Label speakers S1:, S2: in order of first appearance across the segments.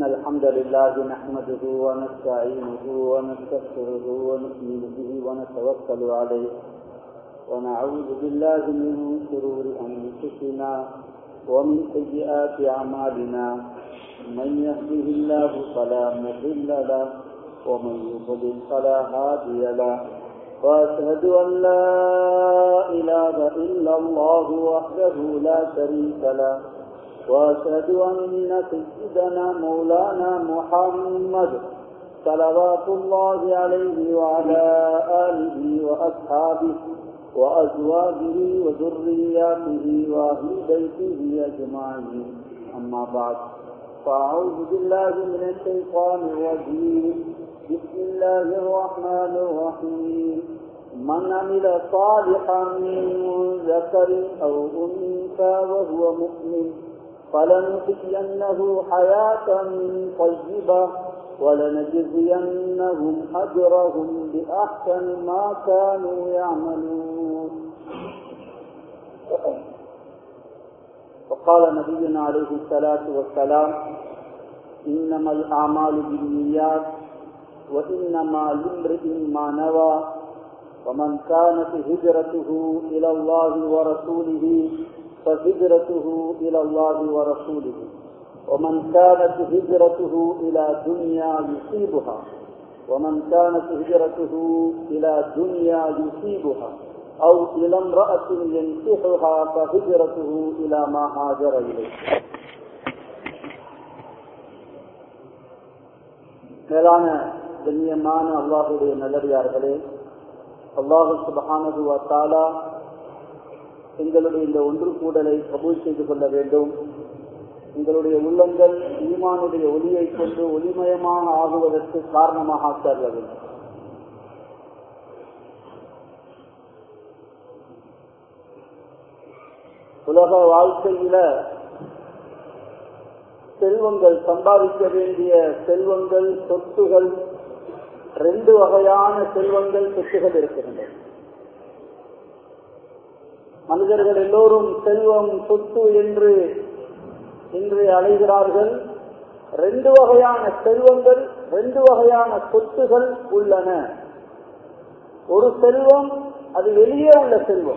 S1: الحمد لله نحمده ونستعينه ونستغفره ونؤمن به ونتوكل عليه ونعوذ بالله من شرور أنفسنا ومن سيئات أعمالنا من يهده الله فلا مضل له ومن يضلل فلا هادي له وأشهد أن لا إله إلا الله وحده لا شريك له وأشهد أن سيدنا مولانا محمد صلوات الله عليه وعلى آله وأصحابه وأزواجه وذرياته وأهل بيته أجمعين أما بعد فأعوذ بالله من الشيطان الرجيم بسم الله الرحمن الرحيم من عمل صالحا من ذكر أو أنثى وهو مؤمن فلنحيينه حياة طيبة ولنجزينهم أجرهم بأحسن ما كانوا يعملون وقال نبينا عليه الصلاة والسلام إنما الأعمال بالنيات وإنما لامرئ ما نوى ومن كانت هجرته إلى الله ورسوله فهجرته إلى الله ورسوله ومن كانت هجرته إلى دنيا يصيبها ومن كانت هجرته إلى دنيا يصيبها أو إلى امرأة ينكحها فهجرته إلى ما هاجر إليه மேலான கண்ணியமான அல்லாஹுடைய நல்லடியார்களே அல்லாஹு சுபஹானது தாலா எங்களுடைய இந்த ஒன்று கூடலை கபூல் செய்து கொள்ள வேண்டும் எங்களுடைய உள்ளங்கள் ஈமானுடைய ஒளியை கொண்டு ஒளிமயமாக ஆகுவதற்கு காரணமாக ஆக்க வேண்டும் உலக வாழ்க்கையில செல்வங்கள் சம்பாதிக்க வேண்டிய செல்வங்கள் சொத்துகள் ரெண்டு வகையான செல்வங்கள் சொத்துகள் இருக்கின்றன மனிதர்கள் எல்லோரும் செல்வம் சொத்து என்று இன்று அழைகிறார்கள் ரெண்டு வகையான செல்வங்கள் ரெண்டு வகையான சொத்துகள் உள்ளன ஒரு செல்வம் அது வெளியே உள்ள செல்வம்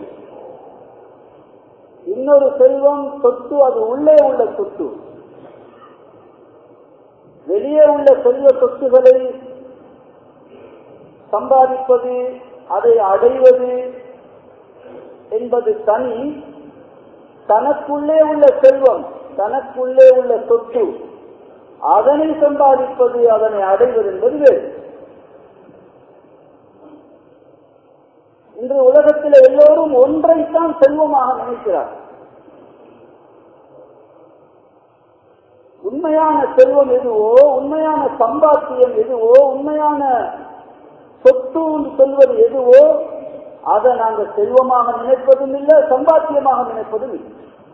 S1: இன்னொரு செல்வம் சொத்து அது உள்ளே உள்ள சொத்து வெளியே உள்ள செல்வ சொத்துக்களை சம்பாதிப்பது அதை அடைவது என்பது தனி தனக்குள்ளே உள்ள செல்வம் தனக்குள்ளே உள்ள சொத்து அதனை சம்பாதிப்பது அதனை அடைவது என்பது வேறு இன்று உலகத்தில் எல்லோரும் ஒன்றைத்தான் செல்வமாக நினைக்கிறார் உண்மையான செல்வம் எதுவோ உண்மையான சம்பாத்தியம் எதுவோ உண்மையான சொத்து சொல்வது எதுவோ அதை நாங்கள் செல்வமாக நினைப்பதும் இல்லை சம்பாத்தியமாக நினைப்பதும் இல்லை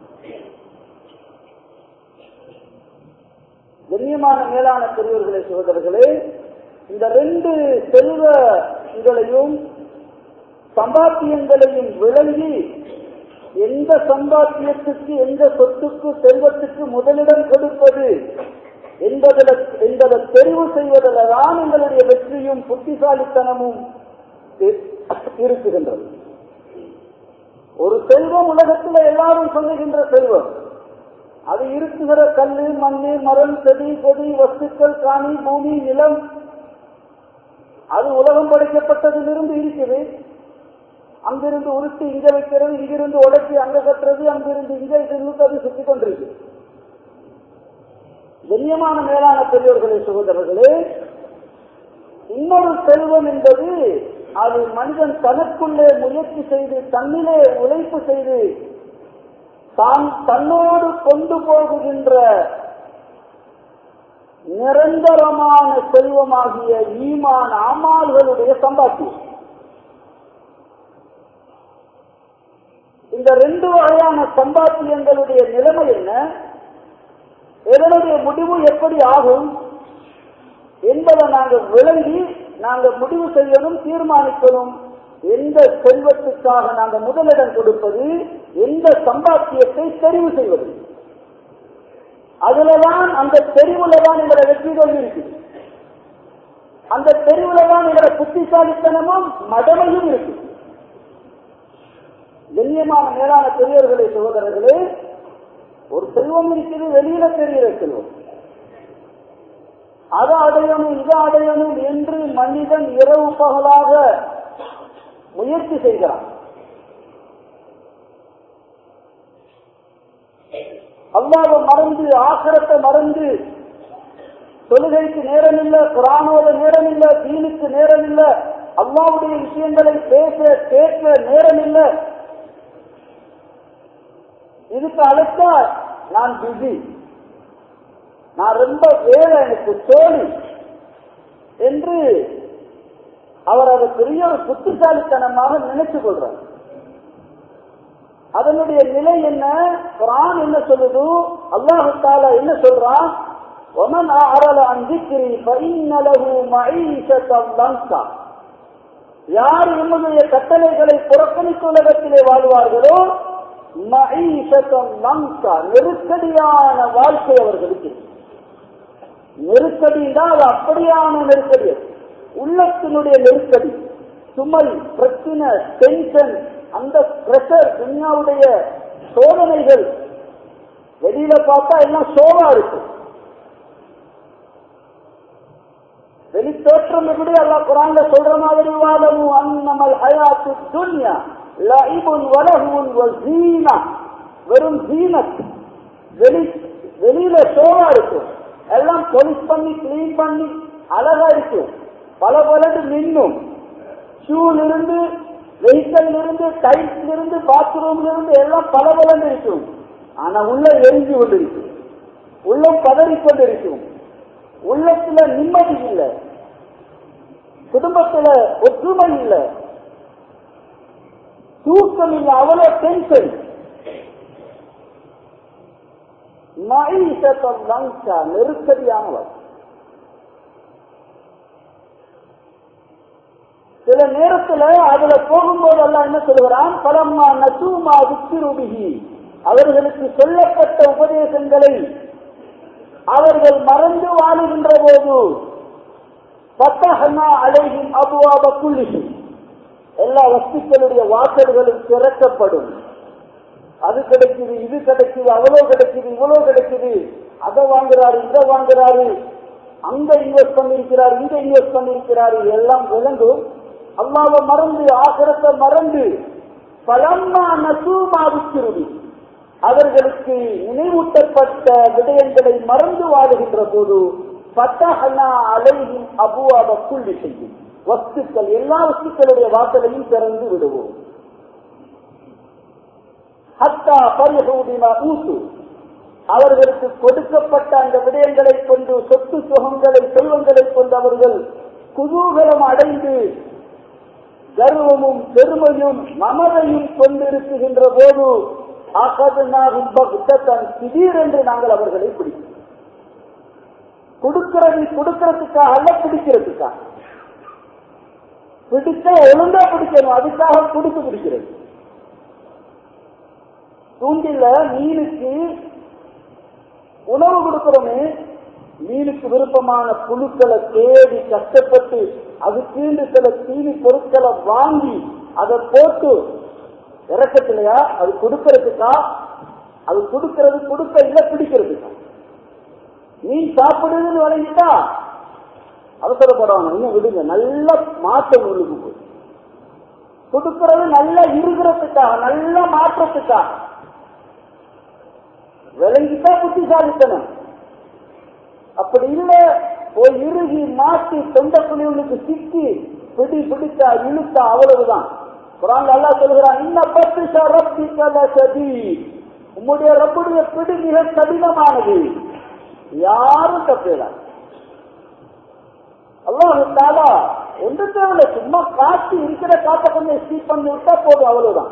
S1: கண்ணியமான மேலான பெரியவர்களே சகோதரர்களே இந்த ரெண்டு செல்வங்களையும் சம்பாத்தியங்களையும் விளங்கி எந்த சம்பாத்தியத்துக்கு எந்த சொத்துக்கு செல்வத்துக்கு முதலிடம் கொடுப்பது என்பதில் என்பதை தெரிவு செய்வதில் தான் எங்களுடைய வெற்றியும் புத்திசாலித்தனமும் இருக்குகின்றது ஒரு செல்வம் உலகத்தில் எல்லாரும் சொல்லுகின்ற செல்வம் அது இருக்குகிற கல்லு மண்ணு மரம் செடி கொடி வஸ்துக்கள் காணி பூமி நிலம் அது உலகம் படைக்கப்பட்டதிலிருந்து இருக்குது அங்கிருந்து உருட்டி இங்க வைக்கிறது இங்கிருந்து உடைச்சி அங்க கட்டுறது அங்கிருந்து இங்க இருந்து அது சுத்தி கொண்டிருக்கு கண்ணியமான மேலான பெரியவர்களே சகோதரர்களே இன்னொரு செல்வம் என்பது அது மனிதன் தனக்குள்ளே முயற்சி செய்து தன்னிலே உழைப்பு செய்து தான் தன்னோடு கொண்டு போகுகின்ற நிரந்தரமான செல்வமாகிய ஈமான் அமால்களுடைய சம்பாத்தியம் இந்த ரெண்டு வகையான சம்பாத்தியங்களுடைய நிலைமை என்ன இதனுடைய முடிவு எப்படி ஆகும் என்பதை நாங்கள் விளங்கி நாங்கள் முடிவு செய்யணும் தீர்மானிக்கணும் எந்த செல்வத்துக்காக நாங்கள் முதலிடம் கொடுப்பது எந்த சம்பாத்தியத்தை தெரிவு செய்வது அதுலதான் அந்த தெரிவுல தான் எங்களை வெற்றி கொண்டு இருக்குது அந்த தெரிவுல தான் எங்களை புத்திசாலித்தனமும் மடமையும் இருக்கு கண்ணியமான மேலான பெரியவர்களே சகோதரர்களே ஒரு செல்வம் இருக்குது வெளியில தெரிகிற செல்வம் அதை அடையணும் இதை அடையணும் என்று மனிதன் இரவு பகலாக முயற்சி செய்கிறான் அல்லாவை மறந்து ஆக்கிரத்தை மறந்து தொழுகைக்கு நேரம் இல்ல குரானோட நேரம் இல்ல தீனுக்கு நேரம் இல்ல அல்லாவுடைய விஷயங்களை பேச கேட்க நேரம் இல்ல இதுக்கு அழைச்சா நான் பிஸி நான் ரொம்ப வேலை எனக்கு தோழி என்று அவர் அதை பெரிய ஒரு புத்திசாலித்தனமாக நினைச்சு கொள்றார் அதனுடைய நிலை என்ன குரான் என்ன சொல்லுது அல்லாஹு தாலா என்ன சொல்றான் ومن أعرض عن ذكري فإن له معيشة ضنكا யார் என்னுடைய கட்டளைகளை புறக்கணித்து உலகத்திலே வாழ்வார்களோ மகிஷத்தம் லங்கா நெருக்கடியான வாழ்க்கை அவர்களுக்கு நெருக்கடி அது அப்படியான நெருக்கடி உள்ளத்தினுடைய நெருக்கடி சுமை பிரச்சனை டென்ஷன் அந்த பிரஷர் துன்யாவுடைய சோதனைகள் வெளியில பார்த்தா எல்லாம் சோகா இருக்கு வெளித்தோற்றம் எப்படி அல்லா குரான்ல சொல்ற மாதிரி வாதமும் அன்னமல் ஹயாத்து துன்யா லஇபுன் வலஹுன் வஸீனா வெறும் ஜீனத் வெளி வெளியில ஷோவா இருக்கும் எல்லாம் பொலிஷ் பண்ணி கிளீன் பண்ணி அழகா இருக்கும் பல பலது மின்னும் ஷூல இருந்து வெஹிக்கல் இருந்து டைல்ஸ்ல இருந்து பாத்ரூம்ல இருந்து எல்லாம் பல பலந்து இருக்கும் ஆனா உள்ள எரிஞ்சு கொண்டிருக்கும் உள்ளம் பதறி கொண்டிருக்கும் உள்ளத்துல நிம்மதி இல்லை குடும்பத்துல ஒற்றுமை இல்லை தூக்கம் இல்லை அவ்வளவு டென்ஷன் மகிஷத்தம் லங்கா நெருக்கடியானவர் சில நேரத்துல அதுல போகும்போது எல்லாம் என்ன சொல்கிறான் பலம்மா நசூமா வித்திருபிகி அவர்களுக்கு சொல்லப்பட்ட உபதேசங்களை அவர்கள் மறந்து வாழுகின்ற போது பத்தகனா அலையும் அபுவாப குள்ளிகி எல்லா வஸ்துக்களுடைய வாசல்களும் திறக்கப்படும் அது கிடைக்குது இது கிடைக்குது அவ்வளவு கிடைக்குது இவ்வளவு கிடைக்குது அதை வாங்குறாரு இதை வாங்குறாரு அங்க இன்வெஸ்ட் பண்ணிருக்கிறார் இங்க இன்வெஸ்ட் பண்ணிருக்கிறாரு எல்லாம் விளங்கும் அல்லாவை மறந்து ஆகரத்தை மறந்து பலம்மா நசூமாவுக்கிருவி அவர்களுக்கு நினைவூட்டப்பட்ட விடயங்களை மறந்து வாழுகின்ற போது பத்தகனா அலையும் அபுவாப புள்ளி செய்யும் வஸ்துக்கள் எல்லா வஸ்துக்களுடைய வாசலையும் திறந்து விடுவோம் ஹத்தா பரிஹூதிமா ஊசு அவர்களுக்கு கொடுக்கப்பட்ட அந்த விடயங்களை கொண்டு சொத்து சுகங்களை செல்வங்களை கொண்டு அவர்கள் குதூகலம் அடைந்து கர்வமும் பெருமையும் மமதையும் கொண்டிருக்குகின்ற போது அகதனாகும் பக்தன் திடீரென்று நாங்கள் அவர்களை பிடிக்கிறோம் கொடுக்கிறது கொடுக்கிறதுக்காக அல்ல பிடிக்கிறதுக்காக பிடிச்ச ஒழுங்கா பிடிக்கணும் அதுக்காக கொடுத்து பிடிக்கிறது தூண்டில மீனுக்கு உணவு கொடுக்கிறோமே மீனுக்கு விருப்பமான புழுக்களை தேடி கஷ்டப்பட்டு அதுக்கு சில தீனி பொருட்களை வாங்கி அதை போட்டு இறக்கத்திலையா அது கொடுக்கறதுக்கா அது கொடுக்கிறது கொடுக்க இல்ல பிடிக்கிறதுக்கா மீன் சாப்பிடுதுன்னு வழங்கிட்டா அவசரப்படுவாங்க இன்னும் விடுங்க நல்ல மாற்றம் உள்ளுக்கு போய் கொடுக்கிறது நல்ல இருக்கிறதுக்காக நல்ல மாற்றத்துக்காக விளங்கிட்டா புத்திசாலித்தனம் அப்படி இல்ல போய் இறுகி மாட்டி தொண்ட புலிவுக்கு சிக்கி பிடி பிடித்தா இழுத்தா அவ்வளவுதான் குரான் அல்லா சொல்கிறான் இன்ன பத்து ரப்பி சதி உம்முடைய ரப்புடைய பிடி மிக கடினமானது யாரும் தப்பிடலாம் அல்லாஹு தாலா ஒன்று தேவையில்ல சும்மா காற்று இருக்கிற காற்றை கொஞ்சம் ஸ்டீப் பண்ணி விட்டா போதும் அவ்வளவுதான்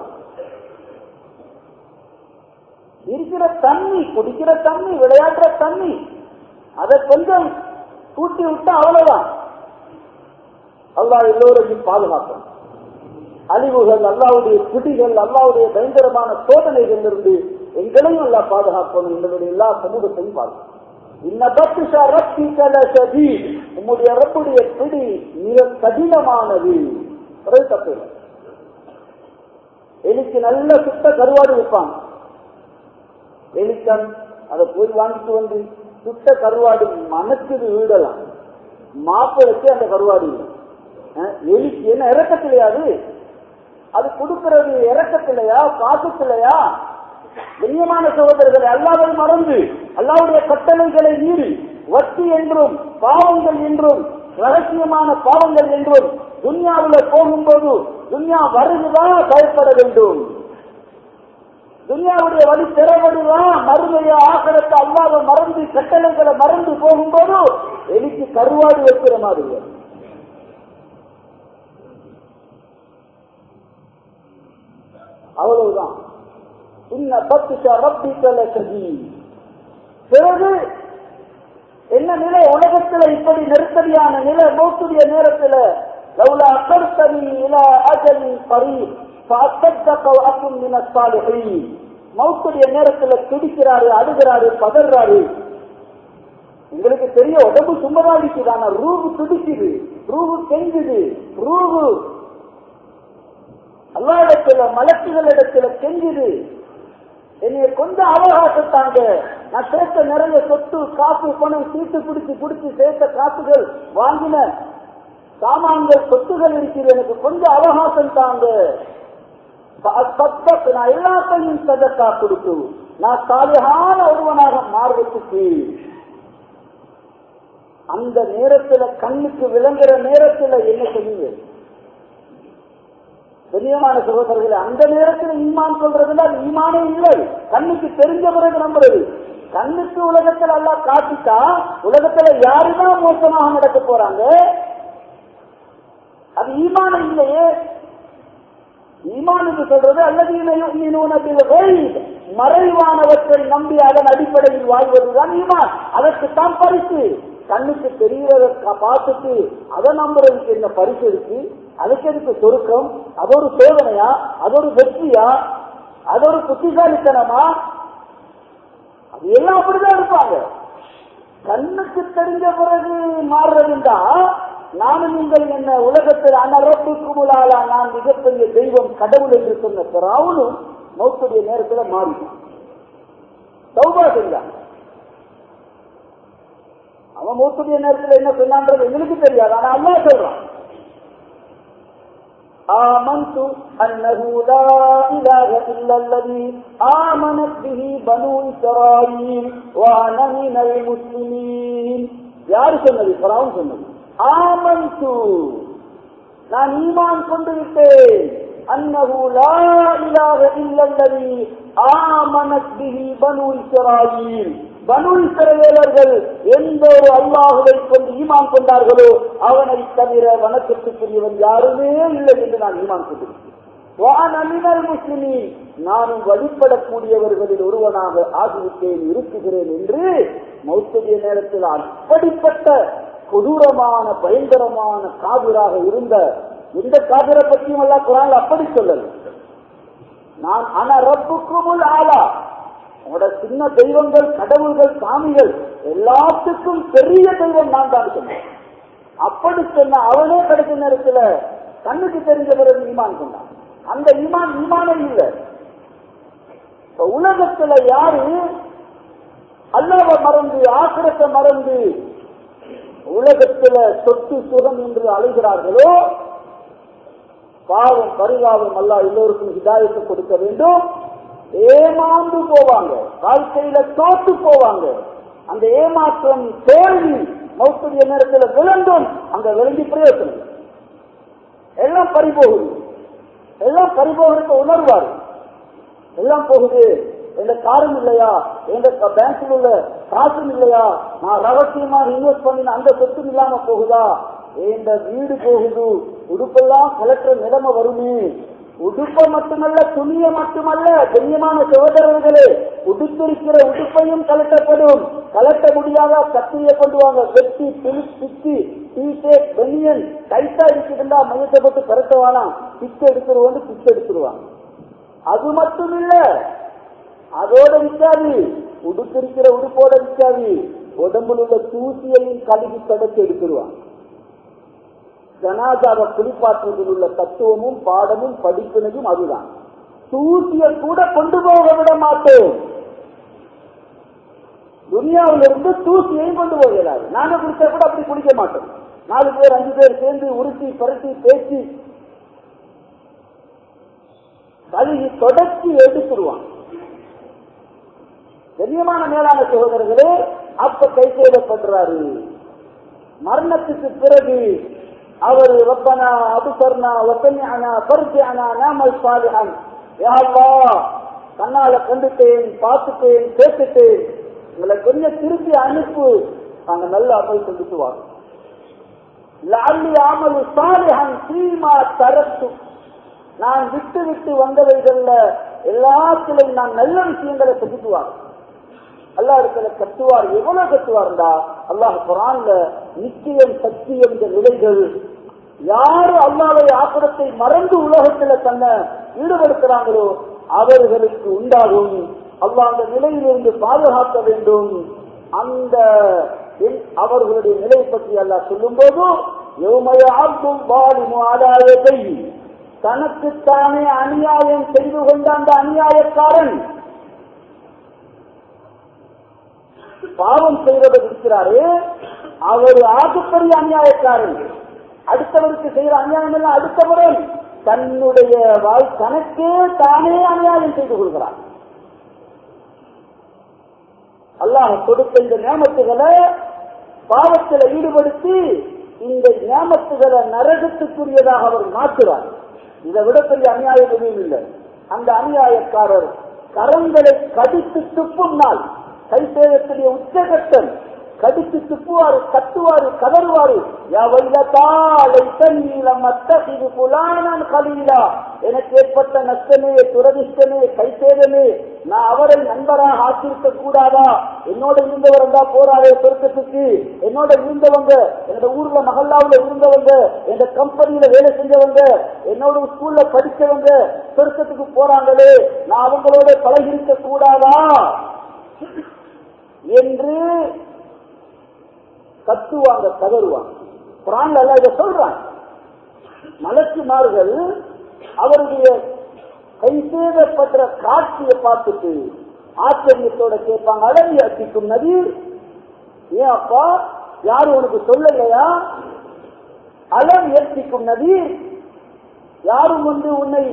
S1: இருக்கிற தண்ணி குடிக்கிற தண்ணி விளையாடுற தண்ணி அதை கொஞ்சம் கூட்டி விட்டா அவ்வளவுதான் அல்லாஹ் எல்லோரையும் பாதுகாக்கணும் அழிவுகள் அல்லாவுடைய பிடிகள் அல்லாவுடைய பயங்கரமான சோதனைகள் இருந்து எங்களையும் எல்லாம் பாதுகாக்கணும் எங்களுடைய எல்லா சமூகத்தையும் பார்க்கணும் இன்ன பத்துஷா ரப்பி கலசதி உம்முடைய ரப்புடைய பிடி மிக கடினமானது பிறகு தப்பு இல்லை. எலிக்கு நல்ல சுத்த கருவாடு வைப்பாங்க எலிக்கன் அதை போய் வாங்கிட்டு வந்து சுத்த கருவாடு மனசுக்கு வீடலாம் மாப்பிளைக்கு அந்த கருவாடு இல்லை அஹ், எலிக்கு என்ன இறக்கத்திலையாது அது கொடுக்கிறது இறக்கத்திலையா பாசத்திலையா கண்ணியமான சகோதரர்களை அல்லாவை மறந்து அல்லாவுடைய கட்டளைகளை மீறி வட்டி என்றும் பாவங்கள் என்றும் ரகசியமான பாவங்கள் என்றும் துன்யாவுல போகும்போது துன்யா வருகுதா பயப்பட வேண்டும் துன்யாவுடைய வழி திறவடுதா மறுமைய ஆகரத்தை அல்லாவை மறந்து கட்டளைகளை மறந்து போகும்போது எலிக்கு கருவாடு வைக்கிற மாதிரி வரும். அவ்வளவுதான் இன்ன பத்துஷ ரப்பிக்கல சதி பிறகு என்ன நிலை உலகத்துல இப்படி நெருக்கடியான நிலை மௌத்துடைய நேரத்துல லவுலா அக்கர்த்தனி இல அஜலி பரி அக்கும் மினஸ்தாலிகை மௌத்துடைய நேரத்துல துடிக்கிறாரு அழுகிறாரு பதறாரு உங்களுக்கு தெரிய உடம்பு சும்மதா இருக்குது ஆனா ரூபு துடிக்குது ரூபு கெஞ்சுது ரூபு அல்லா இடத்துல மலக்குகள் இடத்துல கெஞ்சுது என்னைய கொஞ்சம் அவகாசத்தாங்க நான் சேர்த்த நிறைய சொத்து காசு பணம் சீட்டு பிடிச்சு பிடிச்சு சேர்த்த காசுகள் வாங்கின சாமான்கள் சொத்துகள் இருக்குது எனக்கு கொஞ்சம் அவகாசம் தாங்க சத்தத்து நான் எல்லாத்தையும் சதக்கா கொடுத்து நான் சாலியான ஒருவனாக மாறுவதற்கு அந்த நேரத்துல கண்ணுக்கு விளங்குற நேரத்துல என்ன செய்யுங்க கண்ணியமான சகோதரர்களே அந்த நேரத்தில் ஈமான் சொல்றதுல அது ஈமானே இல்லை கண்ணுக்கு தெரிஞ்ச பிறகு நம்புறது கண்ணுக்கு உலகத்துல எல்லாம் காட்டிட்டா உலகத்துல யாருதான் மோசமாக நடக்க போறாங்க அது ஈமானம் இல்லையே ஈமான் என்று சொல்றது அல்லது மறைவானவற்றை நம்பி அதன் அடிப்படையில் வாழ்வதுதான் ஈமான் அதற்குத்தான் பரிசு கண்ணுக்கு தெரிகிறத பார்த்துட்டு அதை நம்புறதுக்கு என்ன பரிசு இருக்கு அதுக்கு எதுக்கு சொருக்கம் அது ஒரு சோதனையா அது ஒரு வெற்றியா அது ஒரு புத்திசாலித்தனமா அது எல்லாம் அப்படிதான் இருப்பாங்க கண்ணுக்கு தெரிஞ்ச பிறகு மாறுறதுண்டா நானும் நீங்கள் என்ன உலகத்தில் அனரப்பு குமுலாலா நான் மிகப்பெரிய தெய்வம் கடவுள் என்று சொன்ன பிறாவனும் மௌத்துடைய நேரத்தில் மாறினான் சௌபா செஞ்சான் அவன் மௌத்துடைய நேரத்தில் என்ன சொன்னான்றது எங்களுக்கு தெரியாது ஆனா அல்லா சொல்றான் آمنت أنه لا إله إلا الذي آمنت به بنو إسرائيل وأنا من المسلمين யாரு சொன்னது பராவும் சொன்னது ஆமந்து நான் ஈமான் கொண்டு விட்டேன் அன்னஹு லா இலாஹ இல்லல்லதி ஆமனத் பிஹி பனு இஸ்ராயீல் பனு இஸ்ரவேலர்கள் எந்த ஒரு அல்லாஹுவை கொண்டு ஈமான் கொண்டார்களோ அவனை தவிர வணக்கத்துக்குரியவன் யாருமே இல்லை என்று நான் ஈமான் கொண்டிருக்கிறேன் முஸ்லிமின் நானும் வழிபடக்கூடியவர்களில் ஒருவனாக ஆகிவிட்டேன் இருக்குகிறேன் என்று மௌத்தவிய நேரத்தில் அப்படிப்பட்ட கொடூரமான பயங்கரமான காவிராக இருந்த இந்த காவிரை பற்றியும் எல்லாம் குரான் அப்படி சொல்லல நான் ஆனா ரப்புக்குமுல் ஆளா உங்களோட சின்ன தெய்வங்கள் கடவுள்கள் சாமிகள் எல்லாத்துக்கும் பெரிய தெய்வம் நான் தான் சொன்னேன் அப்படி சொன்ன அவனே கிடைச்ச நேரத்துல கண்ணுக்கு தெரிஞ்ச பிறகு ஈமான் கொண்டான் அந்த ஈமான் ஈமானே இல்லை இப்ப உலகத்துல யாரு அல்லாவை மறந்து ஆசிரத்தை மறந்து உலகத்துல சொத்து சுகம் என்று அழைகிறார்களோ பாவம் பரிதாபம் அல்லா எல்லோருக்கும் ஹிதாயத்தை கொடுக்க வேண்டும் ஏமாந்து போவாங்க வாழ்க்கையில தோத்து போவாங்க அந்த ஏமாற்றம் தோல்வி மௌத்துடைய நேரத்தில் விளங்கும் அங்க விளங்கி பிரயோசனம் இல்லை. எல்லாம் பறிபோகுது எல்லாம் பறிபோகிறத உணர்வார் எல்லாம் போகுது எந்த காரும் இல்லையா எந்த பேங்க்ல உள்ள காசும் இல்லையா நான் ரகசியமாக இன்வெஸ்ட் பண்ணின அந்த சொத்தும் இல்லாம போகுதா இந்த வீடு போகுது உடுப்பெல்லாம் கலெக்டர் நிலைமை வருமே உடுப்ப மட்டுமல்ல துணிய மட்டுமல்ல கண்ணியமான சகோதரர்களே உடுத்திருக்கிற உடுப்பையும் கலட்டப்படும் கலட்ட முடியாத கத்திரிய கொண்டு வாங்க வெட்டி பிளி பிச்சு டி ஷர்ட் பெனியன் டைட்டா இருக்குதுண்டா மையத்தை போட்டு கரெக்ட் வேணாம் பிச்சு எடுத்துருவோம் பிச்சு எடுத்துருவாங்க அது மட்டும் இல்ல அதோட நிற்காது உடுப்பு இருக்கிற உடுப்போட நிற்காது உடம்புல உள்ள தூசியையும் கழுவி தொடச்சி எடுத்துருவான் ஜனாதாவை குளிப்பாற்றுவதில் உள்ள தத்துவமும் பாடமும் படிப்பினதும் அதுதான் தூசியை கூட கொண்டு போக விட மாட்டேன் துனியாவில இருந்து தூசியையும் கொண்டு போகிறாரு நாங்க குடிச்சா கூட அப்படி குடிக்க மாட்டோம் நாலு பேர் அஞ்சு பேர் சேர்ந்து உருட்டி பரட்டி பேசி கழுவி தொடர்ச்சி எடுத்துருவான் கண்ணியமான மேலான சகோதரர்களே அப்ப கை செய்யப்படுறாரு மரணத்துக்கு பிறகு அவர் ரப்பனா அபுசர்னா வசமியானா பரிசையானா நாமல் சாலிஹான் யா அல்லாஹ் கண்ணால கண்டுட்டேன் பார்த்துட்டேன் கேட்டுட்டேன் உங்களை கொஞ்சம் திருப்பி அனுப்பு நாங்க நல்ல அமல் செஞ்சுட்டு வரோம் லஅல்லி அமலு சாலிஹன் சீமா தரத்து நான் விட்டு விட்டு வந்தவைகள்ல எல்லாத்திலையும் நான் நல்ல விஷயங்களை செஞ்சுட்டு வரோம் அல்லா இருக்கிற கத்துவார் எவ்வளவு கத்துவார்டா அல்லாஹ் குரான்ல நிச்சயம் சத்தியம் இந்த நிலைகள் யாரு அல்லாவை ஆக்கிரத்தை மறந்து உலகத்துல தன்னை ஈடுபடுத்துறாங்களோ அவர்களுக்கு உண்டாகும் அல்லாஹ் அந்த நிலையிலிருந்து பாதுகாக்க வேண்டும் அந்த என்- அவர்களுடைய நிலை பற்றி அல்லாஹ் சொல்லும் போது ஆதாயத்தை தனக்குத்தானே அநியாயம் செய்து கொண்ட அந்த அநியாயக்காரன் பாவம் செய்வதை இருக்கிறாரு அவர் ஆகுப்பெரிய அநியாயக்காரன் அடுத்தவருக்கு செய்யற அநியாயம் எல்லாம் அடுத்தவரும் தன்னுடைய வாழ் தனக்கே தானே அநியாயம் செய்து கொள்கிறார் அல்லாஹ் கொடுத்த இந்த நியமத்துகளை பாவத்தில் ஈடுபடுத்தி இந்த நியமத்துகளை நரகத்துக்குரியதாக அவர் மாற்றுவார் இதை விட பெரிய அநியாயம் எதுவும் இல்லை அந்த அநியாயக்காரர் கரங்களை கடித்து துப்பும் நாள் கை சேதத்துடைய உச்சகட்டம் கடித்து துப்புவாரு கத்துவாரு கதறுவாரு யா வைலதா லைத்தன்னி லம் அத்தகிது ஃபுலானன் கலீலா எனக்கு ஏற்பட்ட நஷ்டமே துரதிஷ்டமே கைசேதமே நான் அவரை நண்பராக ஆக்கியிருக்க கூடாதா என்னோட இருந்தவர் இருந்தா போறாரே சொர்க்கத்துக்கு என்னோட இருந்தவங்க என்னோட ஊர்ல மகல்லாவுல இருந்தவங்க எங்க கம்பெனியில வேலை செஞ்சவங்க என்னோட ஸ்கூல்ல படிச்சவங்க சொர்க்கத்துக்கு போறாங்களே நான் அவங்களோட பழகிருக்க கூடாதா என்று கத்துவாங்க கதறுவாங்க குரான்ல எல்லாம் இதை சொல்றாங்க மலக்குமார்கள் அவருடைய கைசேதப்படுற காட்சியை பார்த்துட்டு ஆச்சரியத்தோட கேட்பாங்க அழகி அத்திக்கும் நதி ஏன் அப்பா யாரும் உனக்கு சொல்லலையா அலம் ஏற்றிக்கும் நதி யாரும் வந்து உன்னை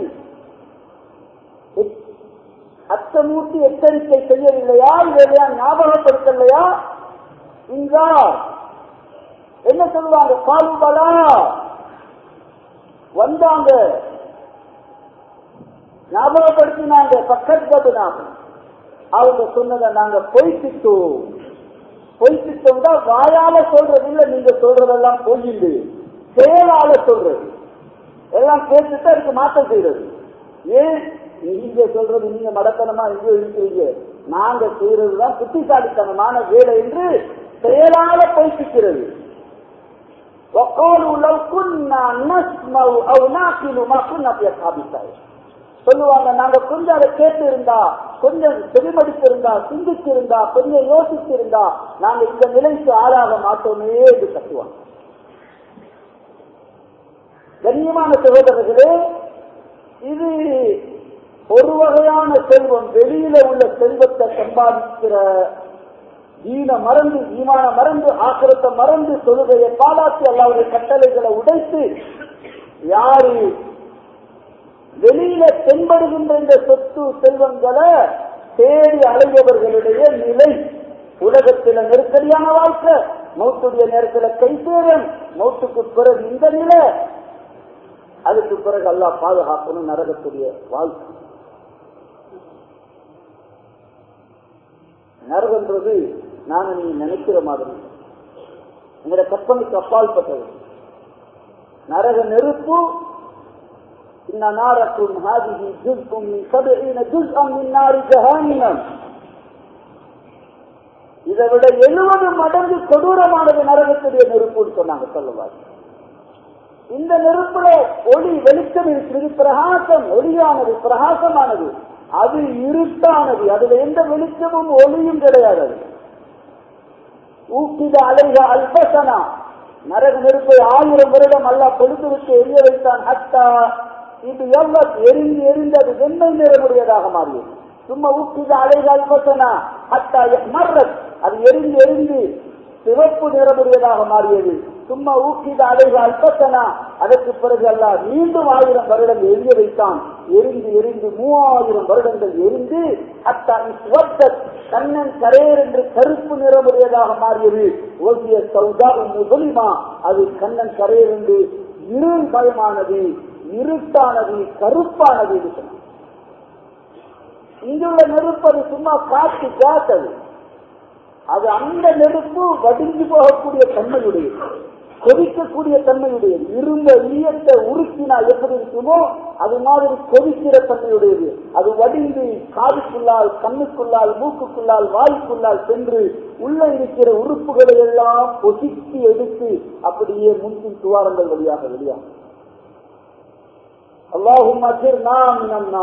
S1: எச்- அச்சமூட்டி எச்சரிக்கை செய்யவில்லையா இல்லையா ஞாபகப்படுத்தலையா இங்கா என்ன சொல்லுவாங்க பாலுபலா வந்தாங்க ஞாபகப்படுத்தினாங்க பக்கத்து அவங்க சொன்னதை நாங்க பொய்ப்பிட்டோம் பொய்ப்பிட்டோம்னா வாயால சொல்றது இல்ல நீங்க சொல்றதெல்லாம் பொய்யுண்டு செயலால சொல்றது எல்லாம் கேட்டுட்டு அதுக்கு மாற்றம் செய்யறது ஏன் நீங்க சொல்றது நீங்க மடத்தனமா எங்கேயோ இருக்கிறீங்க நாங்க செய்யறதுதான் புத்திசாலித்தனமான வேலை என்று செயலால பொய்ப்பிக்கிறது وقالوا لو كنا نسمع او نعقل ما كنا في اصحاب السعير சொல்லுவாங்க நாங்க கொஞ்சம் அதை கேட்டு இருந்தா கொஞ்சம் செவிமடித்து இருந்தா சிந்திச்சு இருந்தா கொஞ்சம் யோசிச்சு இருந்தா நாங்க இந்த நிலைக்கு ஆளாக மாட்டோமே என்று கத்துவாங்க கண்ணியமான சகோதரர்களே இது ஒரு வகையான செல்வம் வெளியில உள்ள செல்வத்தை சம்பாதிக்கிற ஈன மறந்து ஈமான மறந்து ஆக்கிரத்தை மறந்து தொழுகையை பாலாற்றி அல்லாவுடைய கட்டளைகளை உடைத்து யாரு வெளியில தென்படுகின்ற இந்த சொத்து செல்வங்களை தேடி அலைபவர்களுடைய நிலை உலகத்தில நெருக்கடியான வாழ்க்கை மௌத்துடைய நேரத்தில் கைசேரம் மௌத்துக்கு பிறகு இந்த நிலை அதுக்கு பிறகு அல்லாஹ் பாதுகாக்கணும் நரகத்துடைய வாழ்க்கை நரகன்றது நாங்க நீ நினைக்கிற மாதிரி உங்களோட கற்பனைக்கு அப்பால் பட்டது நரக நெருப்பு إن ناركم هذه جزء من سبعين جزءا من نار جهنم இதை விட எழுபது மடங்கு கொடூரமானது நரகத்துடைய நெருப்புன்னு சொன்னாங்க சொல்லுவார் இந்த நெருப்புல ஒளி வெளிச்சம் இருக்கிறது பிரகாசம் ஒளியானது பிரகாசமானது அது இருட்டானது அதுல எந்த வெளிச்சமும் ஒளியும் கிடையாது அது. ஊக்கித அலைக அல்பசனா நரக நெருப்பை ஆயிரம் வருடம் அல்லா பொழுது விட்டு எரிய வைத்தான் ஹத்தா இது எவ்வளவு எரிந்து எரிந்து அது வெண்ணெய் நிறமுடையதாக மாறியது சும்மா ஊக்கித அலைக அல்பசனா ஹத்தா மர்ரத் அது எரிந்து எரிந்து சிவப்பு நிறமுடையதாக மாறியது சும்மா ஊக்கித அலைக அல்பசனா அதற்கு பிறகு அல்லா மீண்டும் ஆயிரம் வருடம் எரிய வைத்தான் எரிந்து எரிந்து மூவாயிரம் வருடங்கள் எரிந்து அத்தா இஸ்வத்தத் கண்ணன் கரையர் என்று கருப்பு நிறமுடையதாக மாறியது ஓசிய சௌதா முதலிமா அது கண்ணன் கரையர் என்று இருள் பயமானது இருட்டானது கருப்பானது என்று சொன்னார் இங்குள்ள நெருப்பு அது சும்மா காற்று கேஸ் அது அது அந்த நெருப்பு வடிஞ்சு போகக்கூடிய தன்மையுடையது கொதிக்கக்கூடிய தன்மையுடையது இரும்ப ஈயத்தை உருக்கினா எப்படி இருக்குமோ அது மாதிரி கொதிக்கிற தன்மையுடையது அது வடிந்து காதுக்குள்ளால் கண்ணுக்குள்ளால் மூக்குக்குள்ளால் வாய்க்குள்ளால் சென்று உள்ள இருக்கிற உறுப்புகளை எல்லாம் பொசித்து எடுத்து அப்படியே முன்பின் துவாரங்கள் வழியாக வெளியாகும் அல்லாஹும் அஜிர் நாம்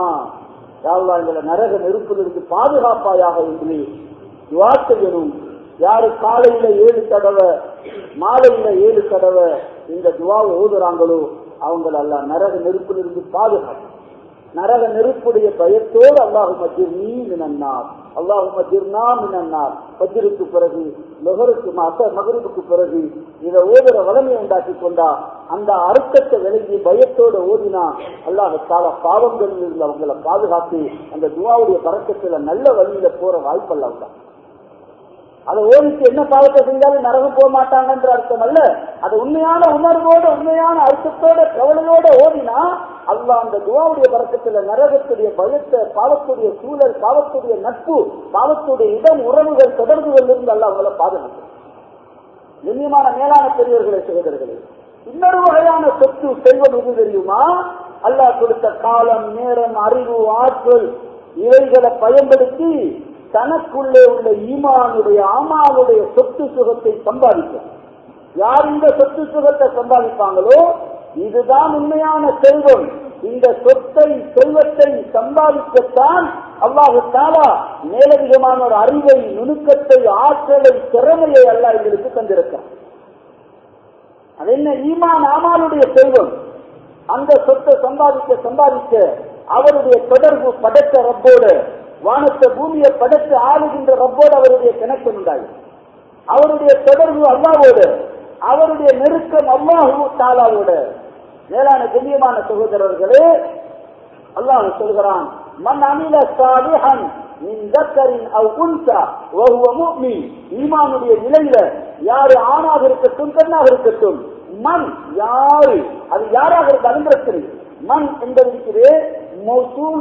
S1: எங்களை நரக நெருப்பிலிருந்து பாதுகாப்பாயாக என்று துவா செய்யணும் யாரு காலையில ஏழு தடவை மாலையில ஏழு தடவை இந்த துவாவை ஓதுறாங்களோ அவங்கள அல்ல நரக நெருப்பிலிருந்து பாதுகாப்பு நரக நெருப்புடைய பயத்தோடு அல்லாஹு மஜிர் நீ மினன்னார் அல்லாஹு மஜிர் நா மினன்னார் பஜ்ருக்கு பிறகு லொகருக்கு மக மகரிப்புக்கு பிறகு இதை ஓதுற வளமையை உண்டாக்கி கொண்டா அந்த அர்த்தத்தை விலகி பயத்தோட ஓதினா அல்லாஹ் கால பாவங்களில் இருந்து அவங்களை பாதுகாத்து அந்த துவாவுடைய பறக்கத்துல நல்ல வழியில போற வாய்ப்பல்ல உண்டா அதை ஓடிச்சு என்ன பாவத்தை செஞ்சாலும் நரகம் போக மாட்டாங்கன்ற அர்த்தம் அல்ல அது உண்மையான உணர்வோட உண்மையான அர்த்தத்தோட கவலையோட ஓடினா அல்லாஹ் அந்த துவாவுடைய பறக்கத்துல நரகத்துடைய பயத்தை பாவத்துடைய சூழல் பாவத்துடைய நட்பு பாவத்துடைய இடம் உறவுகள் தொடர்புகள் இருந்து அல்ல அவங்கள பாதுகாக்கும் கண்ணியமான மேலான பெரியவர்களை சகோதரர்களே இன்னொரு வகையான சொத்து செல்வம் எது தெரியுமா அல்லாஹ் கொடுத்த காலம் நேரம் அறிவு ஆற்றல் இவைகளை பயன்படுத்தி தனக்குள்ளே உள்ள ஈமானுடைய ஆமாவுடைய சொத்து சுகத்தை சம்பாதிக்க யார் இந்த சொத்து சுகத்தை சம்பாதிப்பாங்களோ இதுதான் உண்மையான செல்வம் இந்த சொத்தை செல்வத்தை சம்பாதிக்கத்தான் அல்லாஹு தாலா மேலதிகமான ஒரு அறிவை நுணுக்கத்தை ஆற்றலை திறமையை அல்ல எங்களுக்கு தந்திருக்கிறார் அது என்ன ஈமான் ஆமானுடைய செல்வம் அந்த சொத்தை சம்பாதிக்க சம்பாதிக்க அவருடைய தொடர்பு படைத்த ரப்போடு வானத்தை பூமியை படைத்து ஆளுகின்ற ரப்போடு அவருடைய கணக்கு உண்டாகும் அவருடைய தொடர்பு அல்லாவோடு அவருடைய நெருக்கம் அல்லாஹு தாலாவோட மேலான கண்ணியமான சகோதரர்களே அல்லாஹ் சொல்கிறான் மன் அமில சாலிஹன் மின் தக்கரின் அவ் உன்சா வஹுவ முஃமின் ஈமானுடைய நிலையில யாரு ஆணாக இருக்கட்டும் பெண்ணாக இருக்கட்டும் மண் யாரு அது யாராக இருந்தாலும் பிரச்சனை மண் என்பது இருக்கிறே மௌசூல்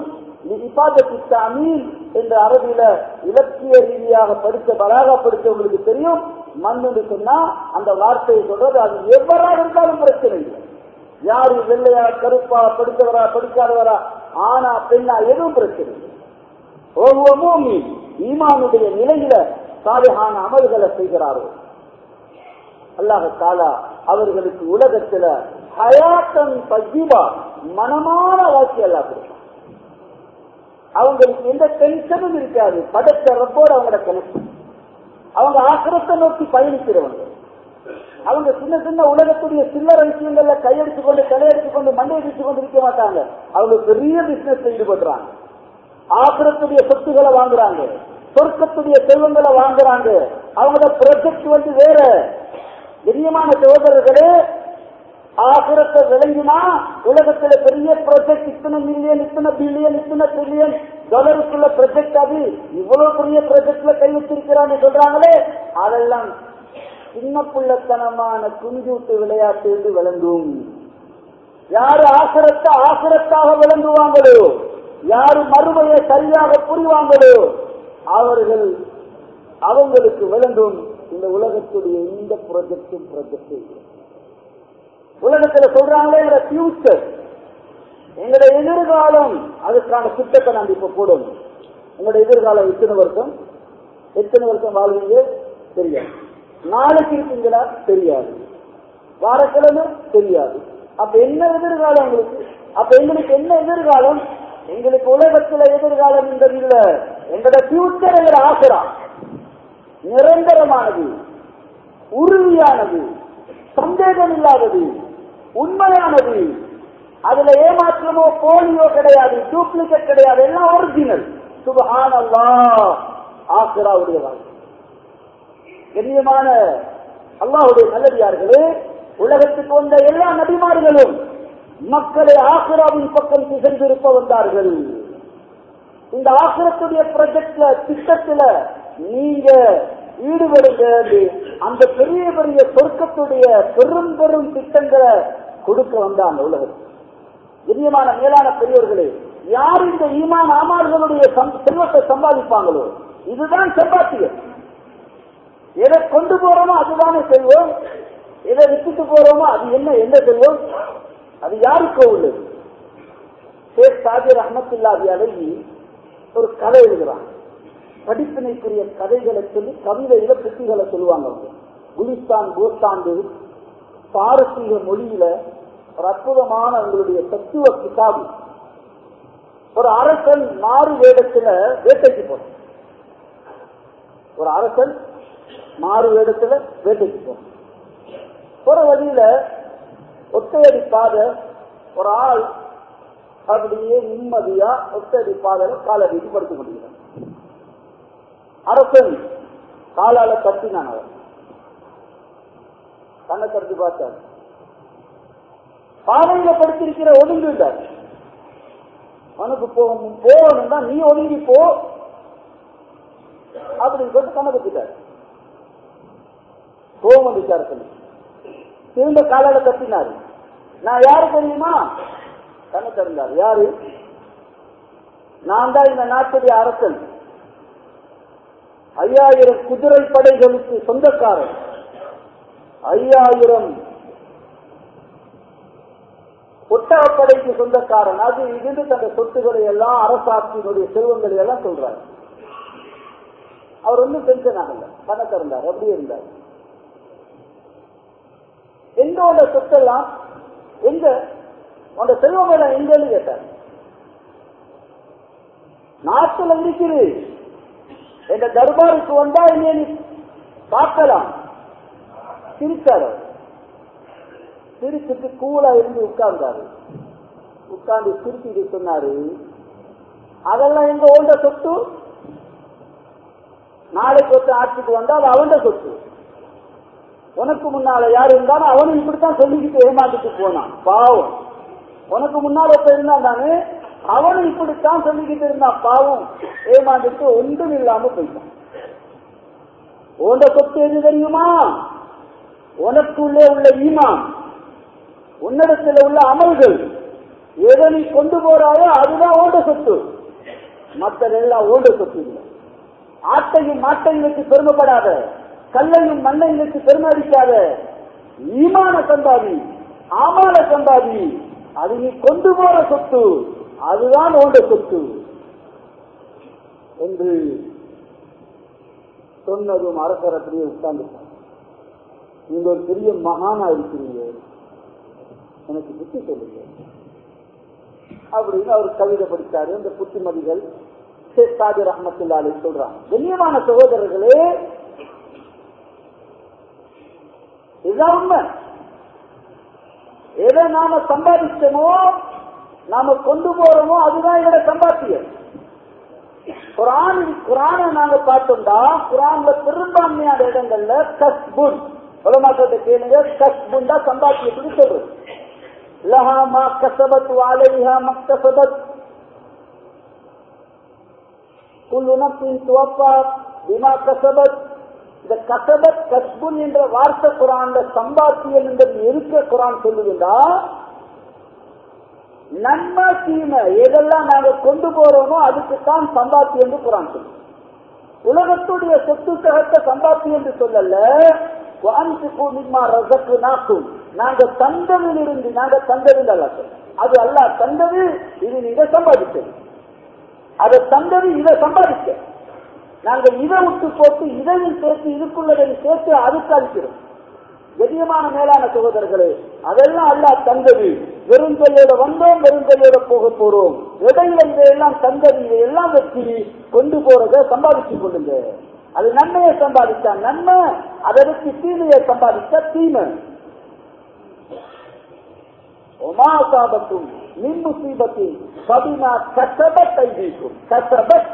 S1: என்ற அரபியில இலக்கிய ரீதியாக படித்த பலாகப்படுத்த உங்களுக்கு தெரியும் மண் என்று சொன்னா அந்த வார்த்தையை சொல்றது அது எவ்வளவு இருந்தாலும் பிரச்சனை இல்லை யாரு வெள்ளையா கருப்பா படித்தவரா படிக்காதவரா ஆனா பெண்ணா எதுவும் பிரச்சனை இல்லை ஒவ்வொரு ஈமானுடைய நிலையில சாலையான அமல்களை செய்கிறார்கள் அல்லாஹ் தாலா அவர்களுக்கு உலகத்துல ஹயாத்தன் பஜிபா மனமான வாழ்க்கை எல்லாம் கொடுப்பான் அவங்களுக்கு எந்த டென்ஷனும் இருக்காது படைச்ச ரப்போடு அவங்களோட கனெக்ஷன் அவங்க ஆக்கிரத்தை நோக்கி பயணிக்கிறவங்க அவங்க சின்ன சின்ன உலகத்துடைய சில்லற விஷயங்கள்ல கையெடுத்து கொண்டு தலையெடுத்து கொண்டு மண்டை அடித்து கொண்டு இருக்க மாட்டாங்க அவங்க பெரிய பிசினஸ் ஈடுபடுறாங்க ஆக்கிரத்துடைய சொத்துக்களை வாங்குறாங்க சொர்க்கத்துடைய செல்வங்களை வாங்குறாங்க அவங்களோட ப்ரொஜெக்ட் வந்து வேற கண்ணியமான சகோதரர்களே ஆசிரத்தை விளங்கினா உலகத்துல பெரிய ப்ராஜெக்ட் இத்தனை மில்லியன் இத்தனை பில்லியன் இத்தனை ட்ரில்லியன் டாலருக்குள்ள ப்ராஜெக்ட் அது இவ்வளவு பெரிய ப்ராஜெக்ட்ல கை வச்சிருக்கிறான்னு சொல்றாங்களே அதெல்லாம் சின்ன பிள்ளைத்தனமான குஞ்சூட்டு விளையாட்டு என்று விளங்கும் யாரு ஆசிரத்தை ஆசிரத்தாக விளங்குவாங்களோ யாரு மறுமையை சரியாக புரிவாங்களோ அவர்கள் அவங்களுக்கு விளங்கும் இந்த உலகத்துடைய எந்த ப்ராஜெக்டும் ப்ராஜெக்ட் உலகத்துல சொல்றாங்களே எங்க ஃபியூச்சர் எங்களுடைய எதிர்காலம் அதுக்கான திட்டத்தை நாங்க இப்ப போடணும் உங்களோட எதிர்காலம் எத்தனை வருஷம் எத்தனை வருஷம் வாழ்வீங்க தெரியாது நாளைக்கு இருக்கீங்களா தெரியாது வாரக்கிழமை தெரியாது அப்ப என்ன எதிர்காலம் உங்களுக்கு அப்ப எங்களுக்கு என்ன எதிர்காலம் எங்களுக்கு உலகத்துல எதிர்காலம் என்பது இல்ல எங்களோட ஃபியூச்சர் எங்களோட ஆசிரா நிரந்தரமானது உறுதியானது சந்தேகம் இல்லாதது உண்மையானது அதுல ஏமாற்றமோ போலியோ கிடையாது டூப்ளிகேட் கிடையாது எல்லாம் ஒரிஜினல் சுபஹான் அல்லா ஆசிராவுடைய வாழ்க்கை கண்ணியமான அல்லாஹுடைய நல்லடியார்களே உலகத்துக்கு வந்த எல்லா நபிமார்களும் மக்களை ஆசிராவின் பக்கம் திசைந்திருப்ப வந்தார்கள் இந்த ஆசிரத்துடைய ப்ராஜெக்ட்ல திட்டத்துல நீங்க ஈடுபடுங்க அந்த பெரிய பெரிய சொர்க்கத்துடைய பெரும் பெரும் திட்டங்களை கொடுக்க வந்தாங்க உலகத்துக்கு கண்ணியமான மேலான பெரியவர்களே யார் இந்த ஈமான் ஆமார்களுடைய செல்வத்தை சம்பாதிப்பாங்களோ இதுதான் சம்பாத்தியம் எதை கொண்டு போறோமோ அதுதானே செல்வம் எதை விட்டுட்டு போறோமோ அது என்ன என்ன செல்வம் அது யாருக்கோ உள்ளது ஷேக் சாஜிர் அஹமத்துல்லாதி அழகி ஒரு கதை எழுதுறான் படிப்பினைக்குரிய கதைகளை சொல்லி கவிதையில புத்திகளை சொல்லுவாங்க அவங்க குலிஸ்தான் கோஸ்தாண்டு பாரசீக மொழியில ஒரு அற்புதமான உங்களுடைய தத்துவ கிதாபு ஒரு அரசன் மாறு வேடத்துல வேட்டைக்கு போறான் ஒரு அரசன் மாறு வேடத்துல வேட்டைக்கு போறான் போற வழியில ஒத்தையடி பாதை ஒரு ஆள் அப்படியே நிம்மதியா ஒத்தையடி பாதையில காலடிக்கு படுத்துக் கொண்டிருக்கிறான் அரசன் காலால கட்டினான் அவர் கண்ணை கருத்து பார்த்தார் பாதையில படுத்திருக்கிற ஒதுங்கிட்டார் உனக்கு போகணும் போகணும்னா நீ ஒதுங்கி போ அப்படின்னு சொல்லிட்டு கண்ணை கட்டிட்டார் கோபம் வந்துச்சார் சொல்லி திரும்ப காலால கட்டினாரு நான் யாரு தெரியுமா கண்ணை திறந்தார் யாரு நான் தான் இந்த நாட்டுடைய அரசன் ஐயாயிரம் குதிரை படைகளுக்கு சொந்தக்காரன் ஐயாயிரம் ஒட்டகப்படைக்கு சொந்தக்காரன் அது இருந்து தந்த சொத்துக்களை எல்லாம் அரசாட்சியினுடைய செல்வங்களை எல்லாம் சொல்றாரு அவர் ஒன்றும் டென்ஷன் ஆகல கண்ணை திறந்தார் அப்படி இருந்தார் எங்க உள்ள சொத்தெல்லாம் எங்க உங்க செல்வம் எல்லாம் எங்கன்னு கேட்டார் நாட்டுல இருக்குது எங்க தர்பாருக்கு வந்தா இங்கே நீ பார்க்கலாம் சிரிச்சார் அவர். சிரிச்சுட்டு கூலா இருந்து உட்கார்ந்தாரு உட்கார்ந்து சிரிச்சுட்டு சொன்னாரு அதெல்லாம் எங்க ஓண்ட சொத்து நாளைக்கு ஒருத்தன் ஆட்சிக்கு வந்தா அது அவன் சொத்து உனக்கு முன்னால யார் இருந்தாலும் அவனும் இப்படித்தான் சொல்லிக்கிட்டு ஏமாந்துட்டு போனான் பாவம் உனக்கு முன்னால ஒருத்தன் இருந்தான் தானே அவனும் இப்படித்தான் சொல்லிக்கிட்டு இருந்தான் பாவம் ஏமாந்துட்டு ஒன்றும் இல்லாம போயிட்டான் உண்ட சொத்து எது தெரியுமா உனக்குள்ளே உள்ள ஈமான் உன்னிடத்தில் உள்ள அமல்கள் எதை நீ கொண்டு போறாயோ அதுதான் ஓண்ட சொத்து மற்றதெல்லாம் ஓண்ட சொத்து இல்லை ஆட்டையும் மாட்டையும் வச்சு பெருமைப்படாத கல்லையும் மண்ணையும் வச்சு பெருமை அடிக்காத ஈமான சம்பாதி ஆமான சம்பாதி அது நீ கொண்டு போற சொத்து அதுதான் ஓண்ட சொத்து என்று சொன்னதும் அரசர் அப்படியே உட்கார்ந்து நீங்க ஒரு பெரிய மகானா இருக்கிறீங்க எனக்கு புத்தி சொல்லுங்க அப்படின்னு அவர் கவிதை படித்தாரு இந்த புத்திமதிகள் ஷேக் தாஜர் அஹமத்துல்லாலே சொல்றாங்க கண்ணியமான சகோதரர்களே இதுதான் உண்மை எதை நாம சம்பாதிச்சோமோ நாம கொண்டு போறோமோ அதுதான் இதோட சம்பாத்தியம் குரான் குரானை நாங்க பார்த்தோம்டா குரான்ல பெரும்பான்மையான இடங்கள்ல கஸ்புன் உலமாக்கத்தை கேளுங்க கஸ்புன் தான் சம்பாத்தியத்துக்கு சொல்றது லஹா மா கசபத் வாலைஹா மக்தசபத் குல்லு நப்சின் துவப்பா பிமா கசபத் இந்த கசபத் கஸ்புன் என்ற வார்த்தை குரான்ல சம்பாத்தியம் என்பது இருக்க குரான் சொல்லுதுண்டா நன்மை தீமை எதெல்லாம் நாங்க கொண்டு போறோமோ அதுக்குத்தான் சம்பாத்தி என்று குரான் சொல்லு உலகத்துடைய சொத்து சகத்தை சம்பாத்தி என்று சொல்லல ரசக்கு நாக்கும் நாங்க தந்ததில் இருந்து நாங்க தந்ததில் அல்ல அது அல்ல தந்தது இது நீங்க சம்பாதிச்சது அதை தந்தது இதை சம்பாதிக்க நாங்க இதை விட்டு போட்டு இதையும் சேர்த்து இதுக்குள்ளதையும் சேர்த்து அதுக்கு அளிக்கிறோம் கதியமான மேலான சகோதரர்களே அதெல்லாம் அல்ல தந்தது வெறுங்கையோட வந்தோம் வெறுங்கையோட போக போறோம் இடையில இதையெல்லாம் தந்தது இதையெல்லாம் வச்சு கொண்டு போறத சம்பாதிச்சு கொள்ளுங்க அது நன்மையை சம்பாதிச்சா நன்மை அதை வச்சு தீமையை சம்பாதிச்சா தீமை ஒமா சாபத்தும் மின் முசீபத்தில் பதினா கசபத் ஐதீக்கும் கசபத்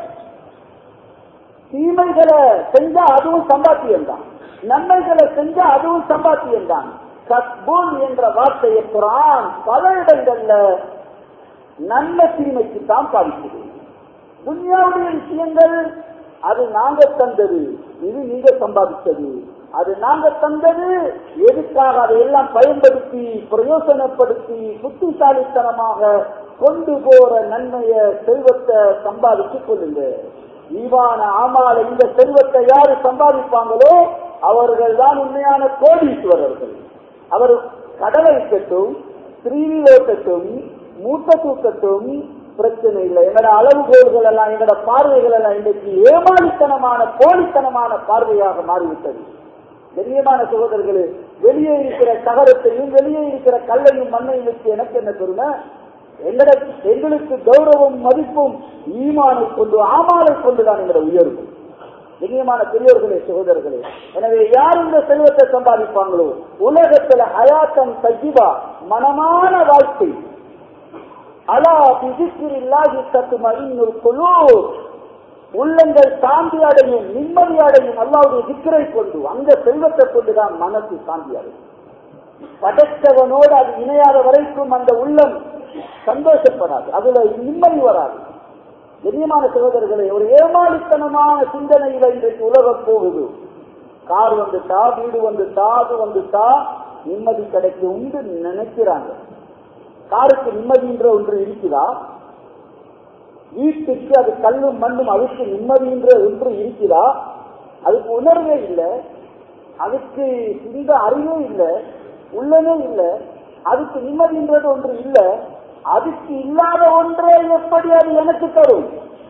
S1: தீமைகளை செஞ்சா அதுவும் சம்பாத்தியம் தான் நன்மைகளை செஞ்சா அதுவும் சம்பாத்தியம் தான் கஸ்புல் என்ற வார்த்தையை குரான் பல இடங்கள்ல நன்மை தீமைக்கு தான் பாதிக்குது துன்யாவுடைய விஷயங்கள் அது நாங்க தந்தது இது நீங்க சம்பாதித்தது அது நாங்க தந்தது எதுக்காக அதையெல்லாம் பயன்படுத்தி பிரயோசனப்படுத்தி புத்திசாலித்தனமாக கொண்டு போற நன்மைய செல்வத்தை சம்பாதித்துக் கொள்ளுங்க ஈவான ஆமால இந்த செல்வத்தை யாரு சம்பாதிப்பாங்களோ அவர்கள் தான் உண்மையான கோடீஸ்வரர்கள் அவர் கடலை வைக்கட்டும் ஸ்ரீவி ஓட்டட்டும் மூட்டை தூக்கட்டும் பிரச்சனை இல்லை எங்கட அளவுகோல்கள் எல்லாம் எங்கட பார்வைகள் எல்லாம் இன்றைக்கு ஏமாளித்தனமான போலித்தனமான பார்வையாக மாறிவிட்டது கண்ணியமான சகோதரர்களே வெளியே இருக்கிற தகரத்தையும் வெளியே இருக்கிற கல்லையும் மண்ணையும் வச்சு எனக்கு என்ன பெருமை எங்கட எங்களுக்கு கௌரவம் மதிப்பும் ஈமானை கொண்டு ஆமாலை கொண்டுதான் எங்கட உயர்வு கண்ணியமான பெரியோர்களே சகோதரர்களே எனவே யார் இந்த செல்வத்தை சம்பாதிப்பாங்களோ உலகத்துல ஹயாத்தம் சஜிபா மனமான வாழ்க்கை அலா பிதிக்கிரில்லாஹி தத்தும இன்னொரு குழு உள்ளங்கள் சாந்தி அடையும் நிம்மதி அடையும் அல்லாவுடைய திக்கரை கொண்டு அந்த செல்வத்தை கொண்டுதான் மனசு சாந்தி அடையும் படைத்தவனோடு அது இணையாத வரைக்கும் அந்த உள்ளம் சந்தோஷப்படாது அதுல நிம்மதி வராது கண்ணியமான சகோதரர்களே ஒரு ஏமாளித்தனமான சிந்தனையில இன்றைக்கு உலகம் போகுது கார் வந்துட்டா வீடு வந்துட்டா அது வந்துட்டா நிம்மதி கிடைக்கும் உண்டு நினைக்கிறாங்க காருக்கு நிம்மதின்ற ஒன்று இருக்குதா வீட்டுக்கு அது கல்லும் மண்ணும் அதுக்கு நிம்மதின்ற ஒன்று இருக்குதா அதுக்கு உணர்வே இல்லை அதுக்கு இந்த அறிவே இல்லை உள்ளமே இல்லை அதுக்கு நிம்மதின்றது ஒன்று இல்லை அதுக்கு இல்லாத ஒன்றே எப்படி அது எனக்கு தரும்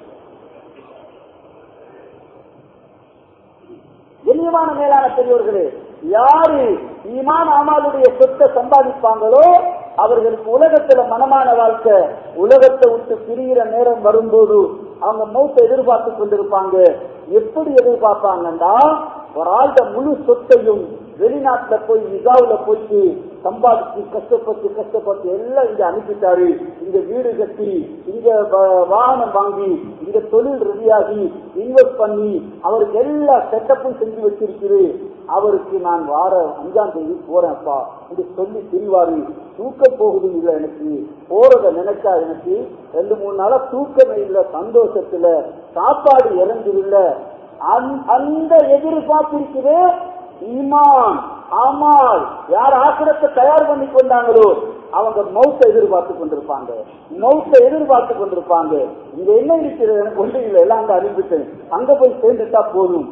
S1: கண்ணியமான மேலான பெரியவர்களே யாரு ஈமான் அமாலுடைய சொத்தை சம்பாதிப்பாங்களோ அவர்களுக்கு உலகத்துல மனமான வாழ்க்கை உலகத்தை விட்டு பிரிகிற நேரம் வரும்போது அவங்க மௌத்தை எதிர்பார்த்து கொண்டிருப்பாங்க எப்படி எதிர்பார்ப்பாங்கன்னா ஒரு ஆள்கிட்ட முழு சொத்தையும் வெளிநாட்டுல போய் நிகாவுல போயிட்டு சம்பாதிச்சு கஷ்டப்பட்டு கஷ்டப்பட்டு எல்லாம் இங்க அனுப்பிட்டாரு இங்க வீடு கட்டி இங்க வ- வாகனம் வாங்கி இங்க தொழில் ரெடியாகி இன்வெஸ்ட் பண்ணி அவருக்கு எல்லா செட்டப்பும் செஞ்சு வச்சிருக்குது அவருக்கு நான் வார அஞ்சாம் தேதி போறேன்ப்பா என்று சொல்லி திரிவாரு தூக்கம் போகுது இல்ல எனக்கு போறத நினைச்சா எனக்கு ரெண்டு மூணு நாளா தூக்கமே இல்ல சந்தோஷத்துல சாப்பாடு இறந்து இல்ல அந்த- அந்த எதிர்பார்ப்பு இருக்குது ஈமான் ஆமால் யார் ஆக்கிரத்தை தயார் பண்ணி கொண்டாங்களோ அவங்க மௌத்தை எதிர்பார்த்து கொண்டிருப்பாங்க மௌத்தை எதிர்பார்த்து கொண்டிருப்பாங்க இங்க என்ன இருக்கிறது எனக்கு ஒன்றும் இல்லை எல்லாம் அங்க அறிவிட்டேன் அங்க போய் சேர்ந்துட்டா போதும்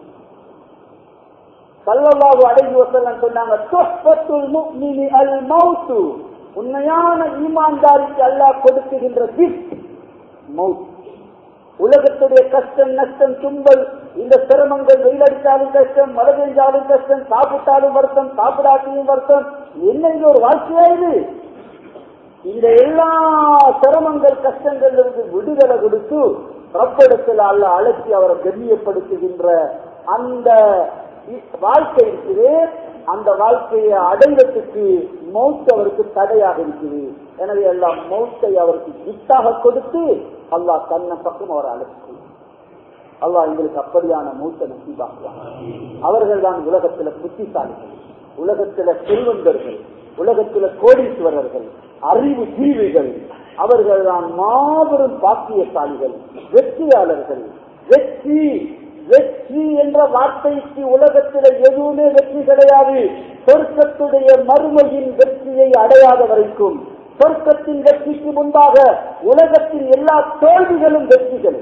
S1: சல்லல்லாஹு அலைஹி வஸல்லம் சொன்னாங்க துஹ்ஃபத்துல் முஃமினி அல் மௌத்து உண்மையான ஈமான்தாரிக்கு அல்லாஹ் கொடுக்குகின்ற கிஃப்ட் மௌத் உலகத்துடைய கஷ்டம் நஷ்டம் துன்பல் இந்த சிரமங்கள் வெயிலடித்தாலும் கஷ்டம் மழை பெஞ்சாலும் கஷ்டம் சாப்பிட்டாலும் வருத்தம் சாப்பிடாட்டியும் வருத்தம் என்ன இது ஒரு வாழ்க்கையா இது இந்த எல்லா சிரமங்கள் கஷ்டங்கள் இருந்து விடுதலை கொடுத்து ரப்படத்தில் அல்ல அழைச்சி அவரை கண்ணியப்படுத்துகின்ற அந்த இ- வாழ்க்கை இருக்குது அந்த வாழ்க்கையை அடைவதற்கு மௌத் அவருக்கு தடையாக இருக்குது எனவே எல்லாம் மௌத்தை அவருக்கு கிஃப்டாக கொடுத்து அல்லாஹ் தன்னை பக்கம் அவர் அழைச்சு அல்லாஹ் எங்களுக்கு அப்படியான மூத்த நசீபாக்குவாங்க அவர்கள் தான் உலகத்துல புத்திசாலிகள் உலகத்துல செல்வந்தர்கள் உலகத்துல கோடீஸ்வரர்கள் அறிவு ஜீவிகள் அவர்கள் தான் மாபெரும் பாக்கியசாலிகள் வெற்றியாளர்கள் வெற்றி வெற்றி என்ற வார்த்தைக்கு உலகத்தில் எதுவுமே வெற்றி கிடையாது சொர்க்கத்துடைய மறுமையின் வெற்றியை அடையாத வரைக்கும் சொர்க்கத்தின் வெற்றிக்கு முன்பாக உலகத்தின் எல்லா தோல்விகளும் வெற்றிகளும்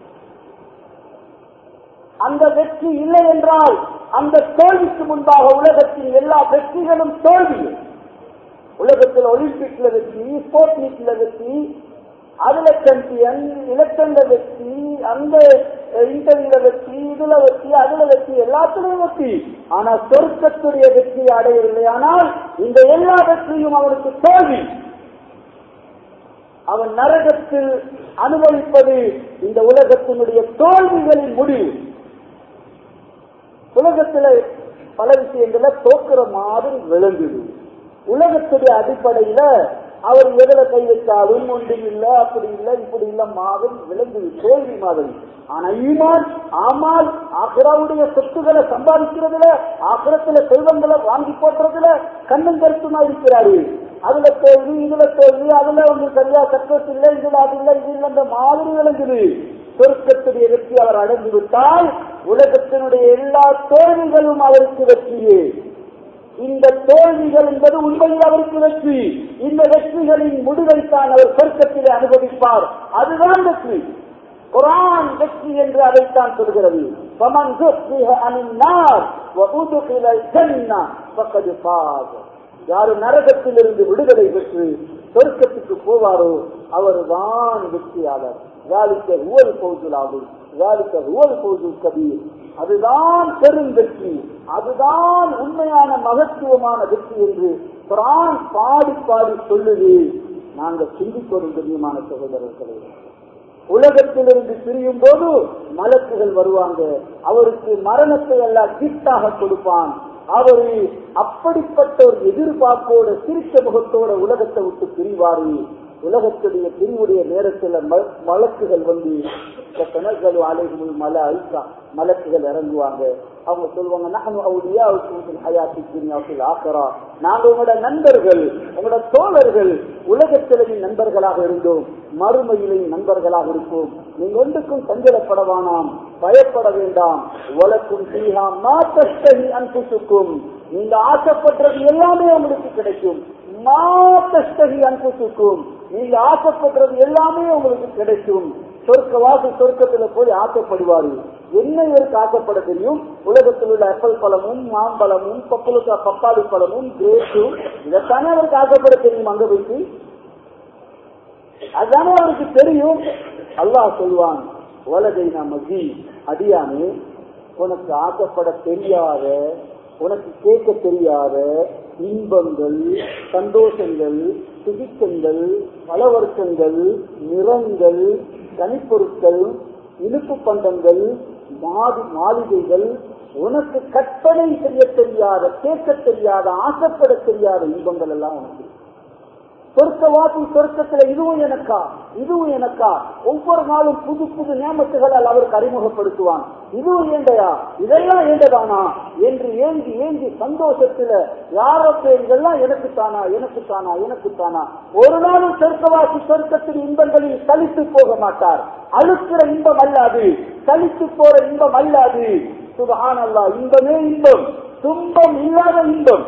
S1: அந்த வெற்றி இல்லை என்றால் அந்த தோல்விக்கு முன்பாக உலகத்தின் எல்லா வெற்றிகளும் தோல்வி உலகத்தில் ஒலிம்பிக்ல வெற்றி ஸ்போர்ட் மீட்ல வெற்றி அதுல சாம்பியன் இலக்கண்ட வெற்றி அந்த இன்டர்வியூல வெற்றி இதுல வெற்றி அதுல வெற்றி எல்லாத்துலயும் வெற்றி ஆனா சொர்க்கத்துடைய வெற்றியை அடையவில்லை ஆனால் இந்த எல்லா வெற்றியும் அவருக்கு தோல்வி அவன் நரகத்தில் அனுபவிப்பது இந்த உலகத்தினுடைய தோல்விகளின் முடிவு உலகத்துல பல விஷயங்கள தோக்குற மாதிரி விளங்குது உலகத்துடைய அடிப்படையில அவர் எதுல கை வச்சாலும் ஒன்றும் இல்ல அப்படி இல்ல இப்படி இல்ல மாதிரி விளங்குது தோல்வி மாதிரி ஆனா ஈமான் ஆமால் ஆக்ராவுடைய சொத்துக்களை சம்பாதிக்கிறதுல ஆக்கிரத்துல செல்வங்களை வாங்கி போடுறதுல கண்ணும் கருத்துமா இருக்கிறாரு அதுல தோல்வி இதுல தோல்வி அதுல ஒன்று சரியா சக்சஸ் இல்லை இதுல அது இல்லை இது இல்லை மாதிரி விளங்குது சொர்க்கத்துடைய வெற்றி அவர் அடைந்து விட்டால் உலகத்தினுடைய எல்லா தோல்விகளும் அவருக்கு வெற்றியே இந்த தோல்விகள் என்பது உண்மையில் அவருக்கு வெற்றி இந்த வெற்றிகளின் முடிவைத்தான் அவர் சொர்க்கத்திலே அனுபவிப்பார் அதுதான் வெற்றி குரான் வெற்றி என்று அதைத்தான் சொல்கிறது فَمَنْ زُحْزِحَ عَنِ النَّارِ وَأُدْخِلَ الْجَنَّةَ فَقَدْ فَازَ யாரு நரகத்திலிருந்து விடுதலை பெற்று சொர்க்கத்துக்கு போவாரோ அவர்தான் வெற்றியாளர் ذلك هو الفوز العظيم ذلك هو الفوز الكبير அதுதான் பெரும் வெற்றி அதுதான் உண்மையான மகத்துவமான வெற்றி என்று குரான் பாடி பாடி சொல்லுது நாங்கள் சிந்திக்கொடும் தெரியுமான சகோதரர்களே உலகத்திலிருந்து பிரியும் போது மலக்குகள் வருவாங்க அவருக்கு மரணத்தை எல்லாம் கிஃப்டாக கொடுப்பான் அவரு அப்படிப்பட்ட ஒரு எதிர்பார்ப்போட சிரிச்ச முகத்தோட உலகத்தை விட்டு பிரிவாரு உலகத்துடைய பிரிவுடைய நேரத்தில் மலக்குகள் வந்து கிணறுகள் அலைகள் மல அழுத்தா மலக்குகள் இறங்குவாங்க அவங்க சொல்லுவாங்க நகனு அவுலியா ஹயாத்தி துனியாவில் ஆக்கரா நாங்க உங்களோட நண்பர்கள் உங்களோட தோழர்கள் உலகத்திலையும் நண்பர்களாக இருந்தோம் மறுமையிலையும் நண்பர்களாக இருப்போம் நீங்க ஒன்றுக்கும் சஞ்சலப்பட வேணாம் பயப்பட வேண்டாம் உலக்கும் சீஹா மாத்தஸ்தகி அன்புசுக்கும் நீங்க ஆசைப்படுறது எல்லாமே உங்களுக்கு கிடைக்கும் மாத்தஸ்தகி அன்புசுக்கும் நீங்க ஆசைப்படுறது எல்லாமே உங்களுக்கு கிடைக்கும் சொர்க்க வாசு சொர்க்கத்துல போய் ஆசைப்படுவாரு என்ன இவருக்கு ஆசைப்பட தெரியும் உலகத்தில் உள்ள அப்பல் பழமும் மாம்பழமும் பப்பளுக்கா பப்பாளி பழமும் கிரேப்பும் இதைத்தானே அவருக்கு ஆசைப்பட தெரியும் அங்க போயிட்டு அதுதானே அவருக்கு தெரியும் அல்லாஹ் சொல்வான் உலகை நமக்கு அடியானே உனக்கு ஆசைப்பட தெரியாத உனக்கு கேட்க தெரியாத இன்பங்கள் சந்தோஷங்கள் சுகிக்கங்கள் பலவர்க்கங்கள் நிறங்கள் தனிப்பொருட்கள் இனிப்பு பண்டங்கள் மாடி மாளிகைகள் உனக்கு கற்பனை செய்ய தெரியாத கேட்க தெரியாத ஆசைப்பட தெரியாத இன்பங்கள் எல்லாம் உனக்கு சொர்க்க வாசி சொர்க்கத்துல இதுவும் எனக்கா இதுவும் எனக்கா ஒவ்வொரு நாளும் புது புது நியமத்துகளால் அவருக்கு அறிமுகப்படுத்துவான் இதுவும் ஏண்டையா இதெல்லாம் ஏண்டதானா என்று ஏங்கி ஏங்கி சந்தோஷத்துல யாரோ இதெல்லாம் எனக்கு தானா எனக்கு தானா எனக்கு தானா ஒரு நாளும் சொர்க்கவாசி சொர்க்கத்தின் இன்பங்களில் சலித்து போக மாட்டார் அழுக்கிற இன்பம் அல்லாது சலித்து போற இன்பம் அல்லாது சுபஹான் அல்லா இன்பமே இன்பம் துன்பம் இல்லாத இன்பம்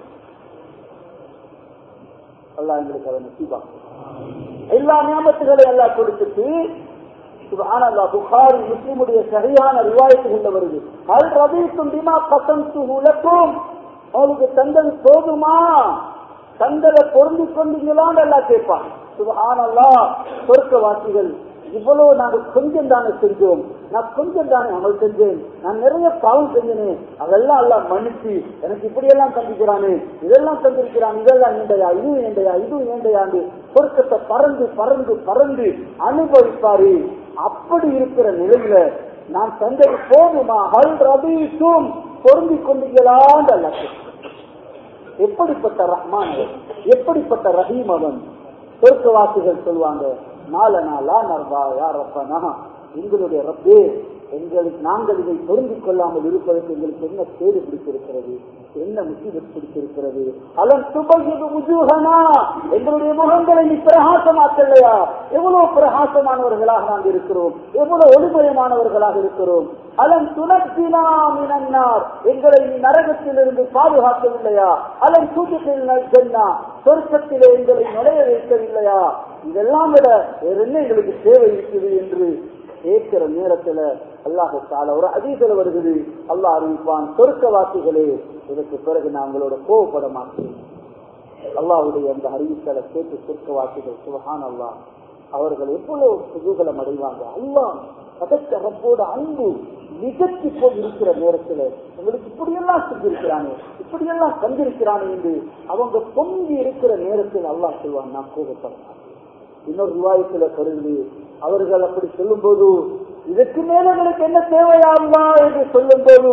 S1: அல்லா எங்களுக்கு அதை நசீபா எல்லா ஞாபகத்துகளையும் எல்லாம் கொடுத்துட்டு சுபஹானல்லாஹ் புகாரி முஸ்லிமுடைய சரியான ரிவாயத்துகள்ல வருது அல் ரபீத்தும் பிமா பசந்து உலக்கும் அவளுக்கு தந்தது போதுமா தந்ததை பொருந்தி கொண்டீங்களான்னு எல்லாம் கேட்பான் சுபஹானல்லாஹ் சொர்க்கவாசிகள் இவ்வளவு நாங்க கொஞ்சம் தானே செஞ்சோம் நான் கொஞ்சம் தானே அமல் செஞ்சேன் நான் நிறைய பாவம் செஞ்சேனே அதெல்லாம் எல்லாம் மன்னிச்சு எனக்கு இப்படி எல்லாம் தந்திக்கிறானே இதெல்லாம் தந்திருக்கிறான் இதெல்லாம் ஏண்டையா இதுவும் ஏண்டையா இதுவும் ஏண்டையாண்டு சொர்க்கத்தை பறந்து பறந்து பறந்து அனுபவிப்பாரு அப்படி இருக்கிற நிலையில நான் தந்தது போதுமா ஹல் ரபீசும் பொருந்தி கொண்டீங்களான்னு அல்ல எப்படிப்பட்ட ரஹ்மான் அவன்? எப்படிப்பட்ட ரஹீம் அவன் சொர்க்கவாசிகள் சொல்லுவாங்க நாலனா லா நர்பா யார் ரப்பனா எங்களுடைய ரப்பே எங்களுக்கு நாங்கள் இதை பொருந்திக் கொள்ளாமல் இருப்பதற்கு எங்களுக்கு என்ன கேடு பிடித்திருக்கிறது என்ன முசீபத் பிடித்திருக்கிறது அலன் துபகிது உஜூகனா எங்களுடைய முகங்களை நீ பிரகாசமாக்கலையா எவ்வளவு பிரகாசமானவர்களாக நாங்கள் இருக்கிறோம் எவ்வளவு ஒளிமயமானவர்களாக இருக்கிறோம் அலன் துணத்தினா மினன்னார் எங்களை நீ நரகத்திலிருந்து பாதுகாக்கவில்லையா அலன் தூக்கத்தில் சென்னா சொர்க்கத்திலே எங்களை நுழைய வைக்கவில்லையா இதெல்லாம் விட வேற என்ன எங்களுக்கு தேவை இருக்குது என்று கேட்கிற நேரத்துல அல்லாஹு தால ஒரு அதீசில வருகிறது அல்லாஹ் அறிவிப்பான் சொர்க்கவாசிகளே இதற்கு பிறகு நான் உங்களோட கோவப்பட மாட்டேன் அல்லாஹ்வுடைய அந்த அறிவித்தலை கேட்டு சொர்க்கவாசிகள் சுபஹான் அல்லாஹ் அவர்கள் எவ்வளவு சுகுகலம் அடைவாங்க அல்லாஹ் அதற்கு ரப்போட அன்பு மிகச்சி போய் இருக்கிற நேரத்துல உங்களுக்கு இப்படியெல்லாம் செஞ்சிருக்கிறானே இப்படியெல்லாம் தந்திருக்கிறானே என்று அவங்க பொங்கி இருக்கிற நேரத்தில் அல்லாஹ் சொல்வான் நான் கோபப்பட மாட்டேன் இன்னொரு விவாதத்துல கருது அவர்கள் அப்படி சொல்லும்போது இதற்கு மேல எங்களுக்கு என்ன தேவையாமா என்று சொல்லும் போது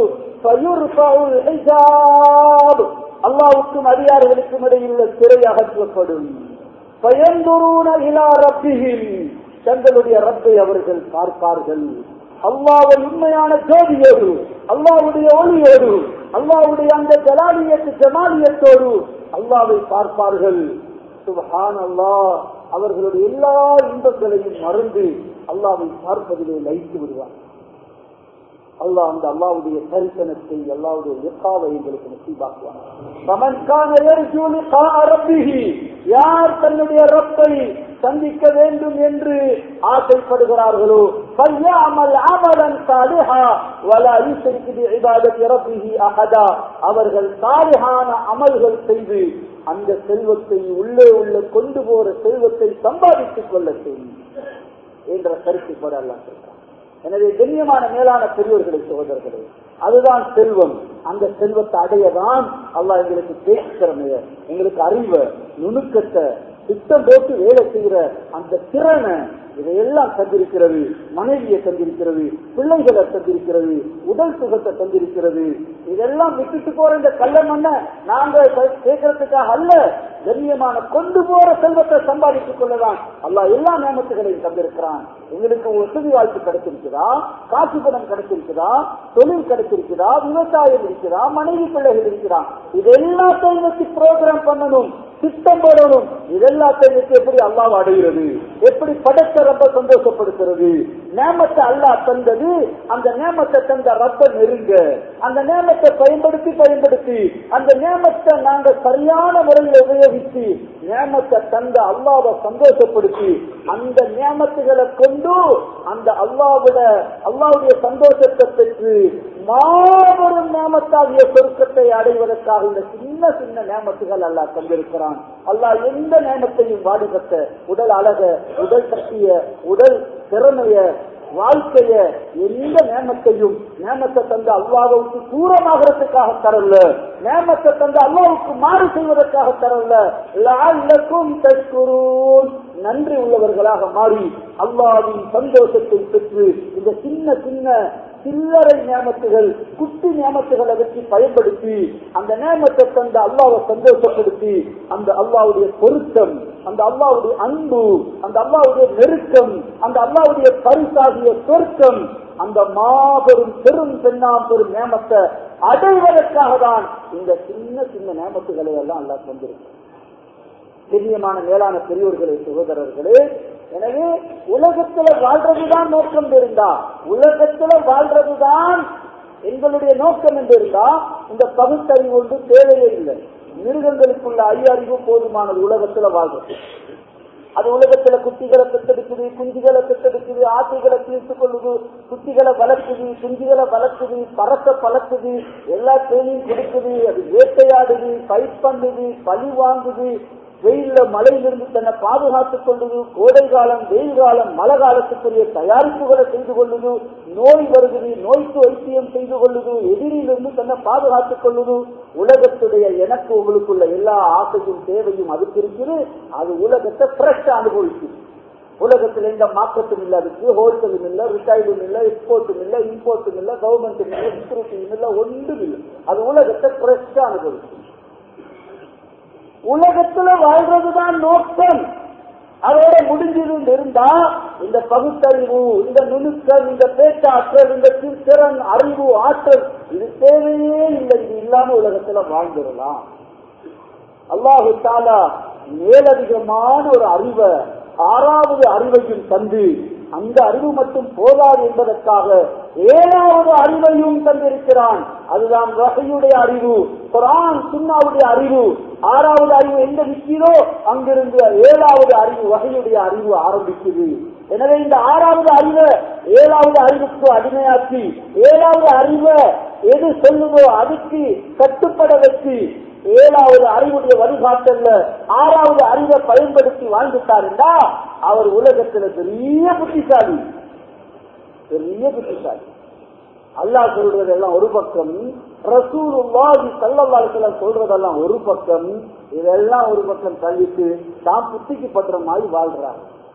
S1: அல்லாவுக்கும் அதிகாரிகளுக்கும் இடையில் உள்ள திரை அகற்றப்படும் பயந்துருன இலா ரப்பிஹிம் தங்களுடைய ரப்பை அவர்கள் பார்ப்பார்கள் அல்லாவை உண்மையான ஜோதியோடு அல்லாவுடைய ஒளியோடு அல்லாவுடைய அந்த ஜலாலியத்து ஜமாலியத்தோடு அல்லாவை பார்ப்பார்கள் சுபஹான் அல்லாஹ் அவர்களுடைய எல்லா இன்பங்களையும் மறந்து அல்லாவை பார்ப்பதிலே லயித்து விடுவார் அல்லாஹ் அந்த அல்லாவுடைய தரிசனத்தை அல்லாவுடைய இயக்காவை எங்களுக்கு நசீபாக்குவார் யார் தன்னுடைய ரப்பை சந்திக்க வேண்டும் என்று ஆசைப்படுகிறார்களோ பையாமல் அமலன் சாலிஹா வலா ஈஸ்வரிக்கு இபாதத் ரப்பிஹி அஹதா அவர்கள் சாலிஹான அமல்கள் செய்து அந்த செல்வத்தை உள்ளே உள்ள கொண்டு போற செல்வத்தை சம்பாதித்துக் கொள்ள செய்யும் என்ற கருத்து போட எல்லாம் சொல்றார் எனவே கண்ணியமான மேலான பெரியவர்களை சகோதரர்களே அதுதான் செல்வம் அந்த செல்வத்தை அடையதான் அல்லாஹ் எங்களுக்கு பேச்சு திறமைய எங்களுக்கு அறிவை நுணுக்கத்தை திட்டம் போட்டு வேலை செய்கிற அந்த திறனை இதையெல்லாம் தந்திருக்கிறது மனைவியை தந்திருக்கிறது பிள்ளைகளை தந்திருக்கிறது உடல் சுகத்தை தந்திருக்கிறது இதெல்லாம் விட்டுட்டு போற இந்த கள்ள மண்ண நாங்க கேட்கறதுக்காக அல்ல கண்ணியமான கொண்டு போற செல்வத்தை சம்பாதித்துக் கொள்ளலாம் அல்லா எல்லா நியமத்துகளையும் தந்திருக்கிறான் எங்களுக்கு வசதி வாய்ப்பு கிடைச்சிருக்குதா காசு பணம் கிடைச்சிருக்குதா தொழில் கிடைச்சிருக்குதா விவசாயம் இருக்குதா மனைவி பிள்ளைகள் இருக்கிறான் இது எல்லாத்தையும் வச்சு ப்ரோக்ராம் பண்ணணும் திட்டம் போடணும் இதெல்லாத்தையும் வச்சு எப்படி அல்லாஹ் அடைகிறது எப்படி படைத்த ரொம்ப சந்தோஷப்படுத்துறது நேமத்தை அல்லாஹ் தந்தது அந்த நேமத்தை தந்த ரப்ப நெருங்க அந்த நேமத்தை பயன்படுத்தி பயன்படுத்தி அந்த நேமத்தை நாங்க சரியான முறையில் உபயோகித்து நேமத்தை தந்த அல்லாவை சந்தோஷப்படுத்தி அந்த நேமத்துகளை கொண்டு அந்த அல்லாவுட அல்லாவுடைய சந்தோஷத்தை பெற்று மாபெரும் நேமத்தாகிய சொருக்கத்தை அடைவதற்காக இந்த சின்ன சின்ன நேமத்துகள் அல்லாஹ் தந்திருக்கிறான் அல்லாஹ் எந்த நேமத்தையும் வாடிபட்ட உடல் அழக உடல் சக்திய உடல் திறமைய வாழ்க்கைய எந்த நேமத்தையும் நேமத்தை தந்த அல்லாவுக்கு தூரமாகிறதுக்காக தரல நேமத்தை தந்த அல்லாவுக்கு மாறு செய்வதற்காக தரல லால்லக்கும் தஷ்குரூன் நன்றி உள்ளவர்களாக மாறி அல்லாவின் சந்தோஷத்தை பெற்று இந்த சின்ன சின்ன சில்லறை நியமத்துகள் குட்டி நியமத்துகளை வச்சு பயன்படுத்தி அந்த நியமத்தை தந்த அல்லாவை சந்தோஷப்படுத்தி அந்த அல்லாவுடைய பொருத்தம் அந்த அல்லாவுடைய அன்பு அந்த அல்லாவுடைய நெருக்கம் அந்த அல்லாவுடைய பரிசாகிய சொர்க்கம் அந்த மாபெரும் பெரும் பெண்ணாம் பெரும் நியமத்தை அடைவதற்காக தான் இந்த சின்ன சின்ன நியமத்துகளை எல்லாம் அல்லா தந்திருக்கு கண்ணியமான மேலான பெரியோர்களே சகோதரர்களே எனவே உலகத்துல வாழ்றதுதான் நோக்கம் இருந்தா உலகத்துல வாழ்றதுதான் எங்களுடைய நோக்கம் என்று இருந்தா இந்த பகுத்தறிவு ஒன்று தேவையே இல்லை மிருகங்களுக்குள்ள ஐயறிவு போதுமானது உலகத்துல வாழ்றது அது உலகத்துல குட்டிகளை பெற்றெடுக்குது குஞ்சுகளை பெற்றெடுக்குது ஆசைகளை தீர்த்து கொள்ளுது குட்டிகளை வளர்க்குது குஞ்சுகளை வளர்க்குது பறக்க பழக்குது எல்லா தேவையும் கொடுக்குது அது வேட்டையாடுது பயிர் பண்ணுது பழி வாங்குது வெயில்ல மழையிலிருந்து தன்னை பாதுகாத்துக் கொள்ளுது கோடை காலம் வெயில் காலம் மழை காலத்துக்குரிய தயாரிப்புகளை செய்து கொள்ளுது நோய் வருகிறது நோய்க்கு வைத்தியம் செய்து கொள்ளுது எதிரிலிருந்து தன்னை பாதுகாத்துக் கொள்ளுது உலகத்துடைய எனக்கு உங்களுக்குள்ள எல்லா ஆசையும் தேவையும் அதுக்கு இருக்குது அது உலகத்தை ஃப்ரெஷ்ஷா அனுபவிக்குது உலகத்தில் எந்த மாற்றத்தும் இல்லை அதுக்கு ஹோல்சேலும் இல்லை ரிட்டைலும் இல்லை எக்ஸ்போர்ட்டும் இல்லை இம்போர்ட்டும் இல்லை கவர்மெண்ட்டும் இல்லை செக்யூரிட்டியும் இல்லை ஒன்றும் இல்லை அது உலகத்தை ஃப்ரெஷ்ஷா அனுபவிக்கும் உலகத்துல வாழ்றதுதான் நோக்கம் அதோட முடிஞ்சது இருந்தா இந்த பகுத்தறிவு இந்த நுணுக்கம் இந்த பேச்சாற்றல் இந்த திறன் அறிவு ஆற்றல் இது தேவையே இல்லை இது இல்லாம உலகத்துல வாழ்ந்துடலாம் அல்லாஹு தாலா மேலதிகமான ஒரு அறிவை ஆறாவது அறிவையும் தந்து அந்த அறிவு மட்டும் போதாது என்பதற்காக ஏழாவது அறிவையும் தந்திருக்கிறான் அதுதான் வகையுடைய அறிவு குரான் சுண்ணாவுடைய அறிவு ஆறாவது அறிவு எங்க நிற்கிறோ அங்கிருந்து ஏழாவது அறிவு வகையுடைய அறிவு ஆரம்பிக்குது எனவே இந்த ஆறாவது அறிவை ஏழாவது அறிவுக்கு அடிமையாக்கி ஏழாவது அறிவை எது சொல்லுதோ அதுக்கு கட்டுப்பட வச்சு ஏழாவது அறிவுடைய வழிகாட்டல்ல ஆறாவது அறிவை பயன்படுத்தி வாழ்ந்துட்டாருண்டா அவர் உலகத்துல பெரிய புத்திசாலி பெரிய புத்திசாலி அல்லாஹ் சொல்றதெல்லாம் ஒரு பக்கம் ரசூலுல்லாஹி ஸல்லல்லாஹு அலைஹி வஸல்லம் சொல்றதெல்லாம் ஒரு பக்கம் இதெல்லாம் ஒரு பக்கம் தள்ளிட்டு தான் புத்திக்கு பற்ற மாதிரி வாழ்றாங்க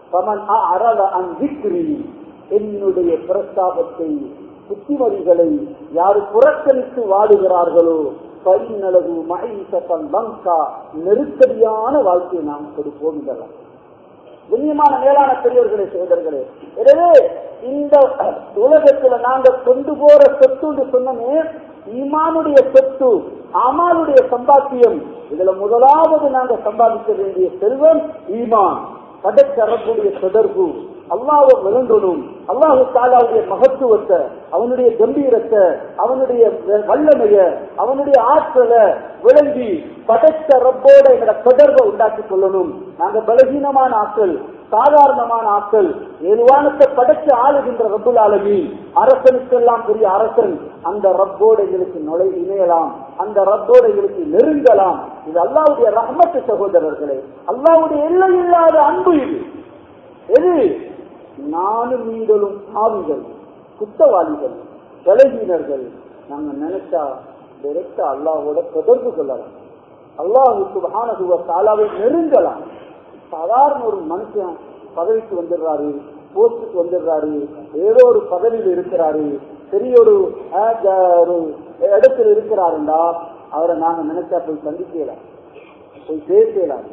S1: பமன் அரள அன் விக்ரி என்னுடைய பிரஸ்தாபத்தை புத்திமதிகளை யார் புறக்கணித்து வாடுகிறார்களோ பைநலகு மகிழ்ச்சத்தன் லங்கா நெருக்கடியான வாழ்க்கையை நாம் கொடுப்போம் இதெல்லாம் கண்ணியமான மேலான பெரியவர்களே சோதர்களே எனவே இந்த உலகத்துல நாங்க கொண்டு போற சொத்து சொன்னமே ஈமானுடைய சொத்து அமாலுடைய சம்பாத்தியம் இதுல முதலாவது நாங்க சம்பாதிக்க வேண்டிய செல்வம் ஈமான் படைச்ச அரபுடைய தொடர்பு அல்லாவை விளங்கணும் அல்லாஹு தாலாவுடைய மகத்துவத்தை அவனுடைய கம்பீரத்தை அவனுடைய வல்லமைய அவனுடைய ஆற்றலை விளங்கி படைத்த ரப்போட எங்களை தொடர்பை உண்டாக்கி கொள்ளணும் நாங்க பலகீனமான ஆட்கள் சாதாரணமான ஆட்கள் ஏழுவானத்தை படைச்சு ஆளுகின்ற ரப்புல் ஆலமி அரசனுக்கெல்லாம் பெரிய அரசன் அந்த ரப்போட எங்களுக்கு நுழை இணையலாம் அந்த ரப்போட எங்களுக்கு நெருங்கலாம் இது அல்லாவுடைய ரஹமத்து சகோதரர்களே அல்லாவுடைய எல்லை இல்லாத அன்பு இது எது நானும் நீங்களும் பாவிகள் குத்தவாளிகள் பலகீனர்கள் நாங்க நினைச்சா டைரக்டா அல்லாவோட தொடர்பு கொள்ளலாம் அல்லாஹு சுபஹானஹுவ தாலாவை நெருங்கலாம் சாதாரண ஒரு மனுஷன் பதவிக்கு வந்துடுறாரு போஸ்டுக்கு வந்துடுறாரு ஏதோ ஒரு பதவியில் இருக்கிறாரு பெரிய ஒரு ஒரு இடத்துல இருக்கிறாருண்டா அவரை நாங்க நினைச்சா போய் சந்திக்கலாம் போய் பேசலாம்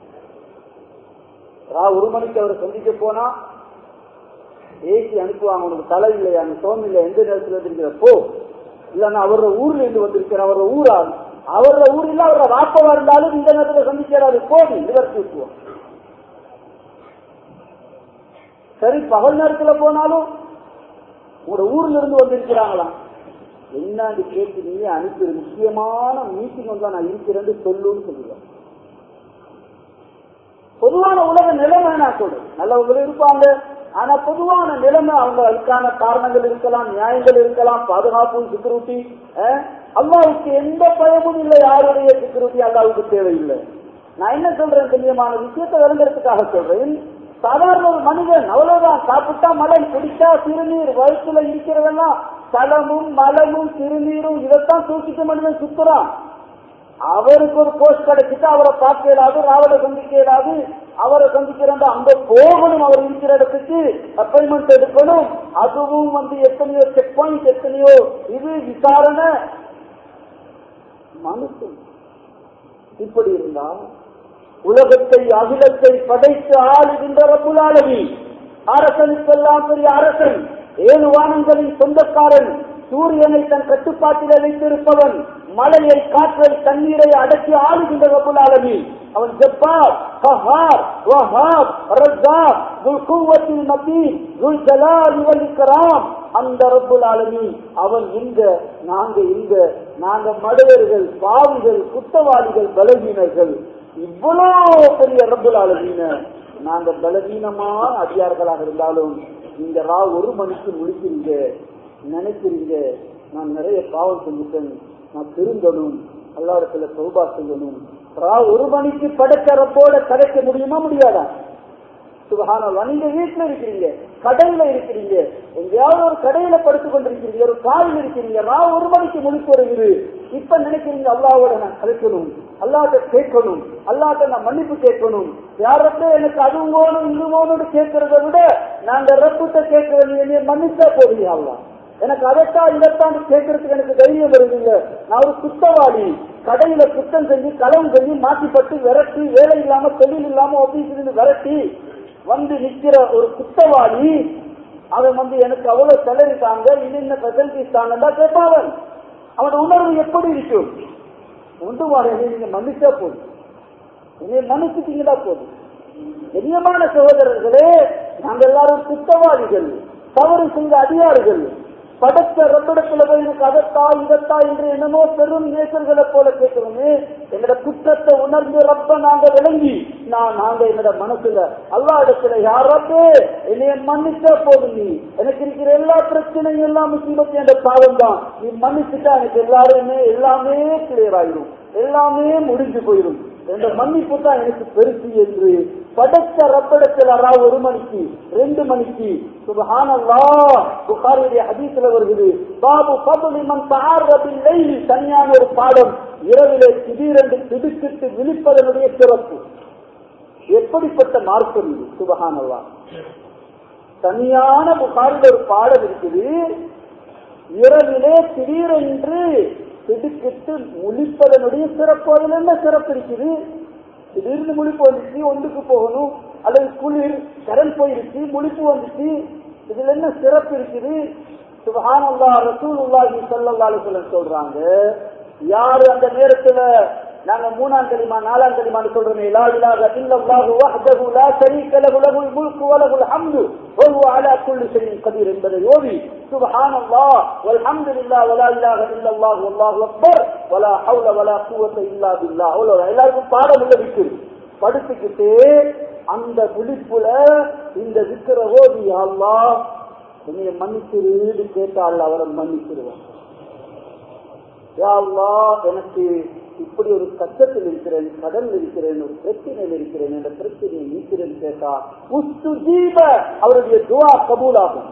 S1: ஒரு மணிக்கு அவரை சந்திக்க போனா ஏசி அனுப்புவாங்க உனக்கு தலை இல்லையா அந்த சோம் இல்லை எந்த நேரத்தில் இருக்கிற போ இல்லன்னா அவரோட ஊர்ல இருந்து வந்திருக்கிற அவரோட ஊரா அவரோட ஊர் இல்ல அவரோட வாப்பவா இருந்தாலும் இந்த நேரத்தில் சந்திக்கிறாரு போடி நிவர்த்தி விட்டுவோம் சரி பகல் நேரத்துல போனாலும் உங்களோட ஊர்ல இருந்து வந்திருக்கிறாங்களாம் என்னன்னு கேட்டு நீ அனுப்பி முக்கியமான மீட்டிங் வந்தா நான் இருக்கிறேன்னு சொல்லுன்னு சொல்லுவேன் பொதுவான உலக நிலைமை நான் சொல்றேன் நல்லவங்களும் இருப்பாங்க ஆனா பொதுவான நிலைமை அவங்க அதுக்கான காரணங்கள் இருக்கலாம் நியாயங்கள் இருக்கலாம் பாதுகாப்பு செக்யூரிட்டி அல்லாவுக்கு எந்த பயமும் இல்லை யாருடைய செக்யூரிட்டி அல்லாவுக்கு தேவையில்லை நான் என்ன சொல்றேன் கண்ணியமான விஷயத்தை விளங்குறதுக்காக சொல்றேன் சாதாரண ஒரு மனிதன் அவ்வளவுதான் சாப்பிட்டா மலை குடிச்சா சிறுநீர் வயிற்றுல இருக்கிறதெல்லாம் சலமும் மலமும் சிறுநீரும் இதைத்தான் தூக்கிட்டு மனிதன் சுத்துறான் அவருக்கு ஒரு போஸ்ட் கிடைச்சிட்டு அவரை பார்க்க இயலாது ராவலை சந்திக்க இயலாது அவரை சந்திக்கிறந்த அங்க போகணும் அவர் இருக்கிற இடத்துக்கு அப்பாயின்மெண்ட் எடுக்கணும் அதுவும் வந்து எத்தனையோ செக் பாயிண்ட் எத்தனையோ இது விசாரணை மனுஷன் இப்படி இருந்தா உலகத்தை அகிலத்தை படைத்து ஆளுகின்ற ரபுலாளவி அரசனுக்கெல்லாம் பெரிய அரசன் ஏழு வானங்களின் சொந்தக்காரன் சூரியனை தன் கட்டுப்பாட்டில் வைத்திருப்பவன் மலையை காற்றை தண்ணீரை அடக்கி ஆளுகின்ற ரபுல் ஆலமி அவன் ஜப்பார் கஹார் வஹாப் ரஸாக் துல் குவத்தில் மதீன் துல் ஜலால் வல் இக்ராம் அந்த ரப்புல் ஆலமி அவன் இங்க நாங்க இங்க நாங்க மடையர்கள் பாவிகள் குத்தவாளிகள் பலவீனர்கள் இவ்வளவு பெரிய ரப்புல் ஆலமீன நாங்க பலவீனமான அதிகாரிகளாக இருந்தாலும் நீங்க ரா ஒரு மணிக்கு முடிக்கிறீங்க நினைக்கிறீங்க நான் நிறைய பாவம் செஞ்சுட்டேன் நான் திருந்தணும் அல்லாடத்துல சௌபா செய்யணும் ஒரு மணிக்கு படைக்கிறப்போட கிடைக்க முடியுமா முடியாதா சுபகானல்லா நீங்க வீட்டுல இருக்கிறீங்க கடையில இருக்கிறீங்க எங்கேயாவது ஒரு கடையில படுத்துக் கொண்டிருக்கிறீங்க ஒரு காரில் இருக்கிறீங்க நான் ஒரு மணிக்கு முழிப்பு வருகிறது இப்ப நினைக்கிறீங்க அல்லாவோட நான் கலைக்கணும் அல்லாட்ட கேட்கணும் அல்லாட்ட நான் மன்னிப்பு கேட்கணும் யாரப்ப எனக்கு அது வேணும் இது வேணும்னு கேட்கறத விட நாங்க ரப்பத்தை கேட்கறது என்னைய மன்னிச்சா போறீங்க அல்லா எனக்கு அதைத்தான் இதைத்தான் கேட்கறதுக்கு எனக்கு தைரியம் வருதுங்க நான் ஒரு குத்தவாளி கடையில குத்தம் செஞ்சு களம் செஞ்சு மாட்டிப்பட்டு விரட்டி வேலை இல்லாம தொழில் இல்லாம ஆபீஸ்ல விரட்டி வந்து நிக்கிற ஒரு குத்தவாளி அவன் வந்து எனக்கு அவ்வளவு சேலரி தாங்க இன்னும் ஃபெசிலிட்டிஸ் தாங்கடா கேட்பாவன் அவனோட உணர்வு எப்படி இருக்கும் உண்டு வாங்க நீங்க மன்னிச்சா போதும் என்னை மன்னிச்சுட்டீங்களா போதும் கண்ணியமான சகோதரர்களே நாங்க எல்லாரும் குத்தவாளிகள் தவறு செய்த அதிகாரிகள் படைத்த ரப்பிடத்துல போய் எனக்கு அதத்தா இதத்தா என்று என்னமோ பெரும் நேசர்களை போல கேட்கிறோமே எங்களோட குற்றத்தை உணர்ந்து ரப்ப நாங்க விளங்கி நான் நாங்க என்னோட மனசுல அல்லா இடத்துல யார் ரப்பே என்னைய மன்னிச்சா போதும் நீ எனக்கு இருக்கிற எல்லா பிரச்சனையும் எல்லாம் முக்கியமத்தி என்ற பாவம் தான் நீ மன்னிச்சுட்டா எனக்கு எல்லாருமே எல்லாமே கிளியர் ஆயிடும் எல்லாமே முடிஞ்சு போயிடும் என்ற மன்னிப்பு தான் எனக்கு பெருசு என்று படைத்த ரப்படத்தில் அரா ஒரு மணிக்கு ரெண்டு மணிக்கு சுபஹானல்லா புகாரியுடைய ஹதீஸ்ல வருகிறது பாபு பபுலி மன் தாரபில்லை தனியான ஒரு பாடம் இரவிலே திடீரென்று திடுக்கிட்டு விழிப்பதனுடைய சிறப்பு எப்படிப்பட்ட மார்க்கம் இது சுபகானல்லா தனியான புகாரில் ஒரு பாடல் இருக்குது இரவிலே திடீரென்று திடுக்கிட்டு முழிப்பதனுடைய சிறப்பு அதுல என்ன சிறப்பு இருக்குது திடீர்னு முழிப்பு வந்துச்சு ஒன்றுக்கு போகணும் அல்லது குளிர் கரண்ட் போயிருச்சு முழிப்பு வந்துச்சு இதுல என்ன சிறப்பு இருக்குது சுபஹானல்லா ரசூலுல்லாஹி ஸல்லல்லாஹு அலைஹி வஸல்லம் சொல்றாங்க யாரு அந்த நேரத்துல நாங்க மூணாம் கலிமா நாலாம் கலிமான்னு சொல்றோமே லா இலாஹ இல்லல்லாஹு வஹ்தஹு லா ஷரீக லஹு லஹுல் முல்கு வ லஹுல் ஹம்து வ ஹுவ அலா குல்லி ஷைஇன் கதீர் என்பதை ஓதி சுப்ஹானல்லாஹ் வல்ஹம்துலில்லாஹ் வ லா இலாஹ இல்லல்லாஹு வல்லாஹு அக்பர் வ லா ஹவுல வ லா குவத்த இல்லா பில்லாஹ் அவ்வளவு எல்லாருக்கும் பாடம் உள்ள விக்குது படுத்துக்கிட்டு அந்த விழிப்புல இந்த விக்கிர ஓதி அல்லாஹ் என்னைய மன்னிச்சிருன்னு கேட்டால் அவரை மன்னிச்சிருவான் யா அல்லாஹ் எனக்கு இப்படி ஒரு கஷ்டத்தில் இருக்கிறேன் கடல் இருக்கிறேன் ஒரு பிரச்சனையில் இருக்கிறேன் என்ற பிரச்சனையை நீக்கிறேன் கேட்டா உஸ்து ஜீவ அவருடைய துவா கபூலாகும்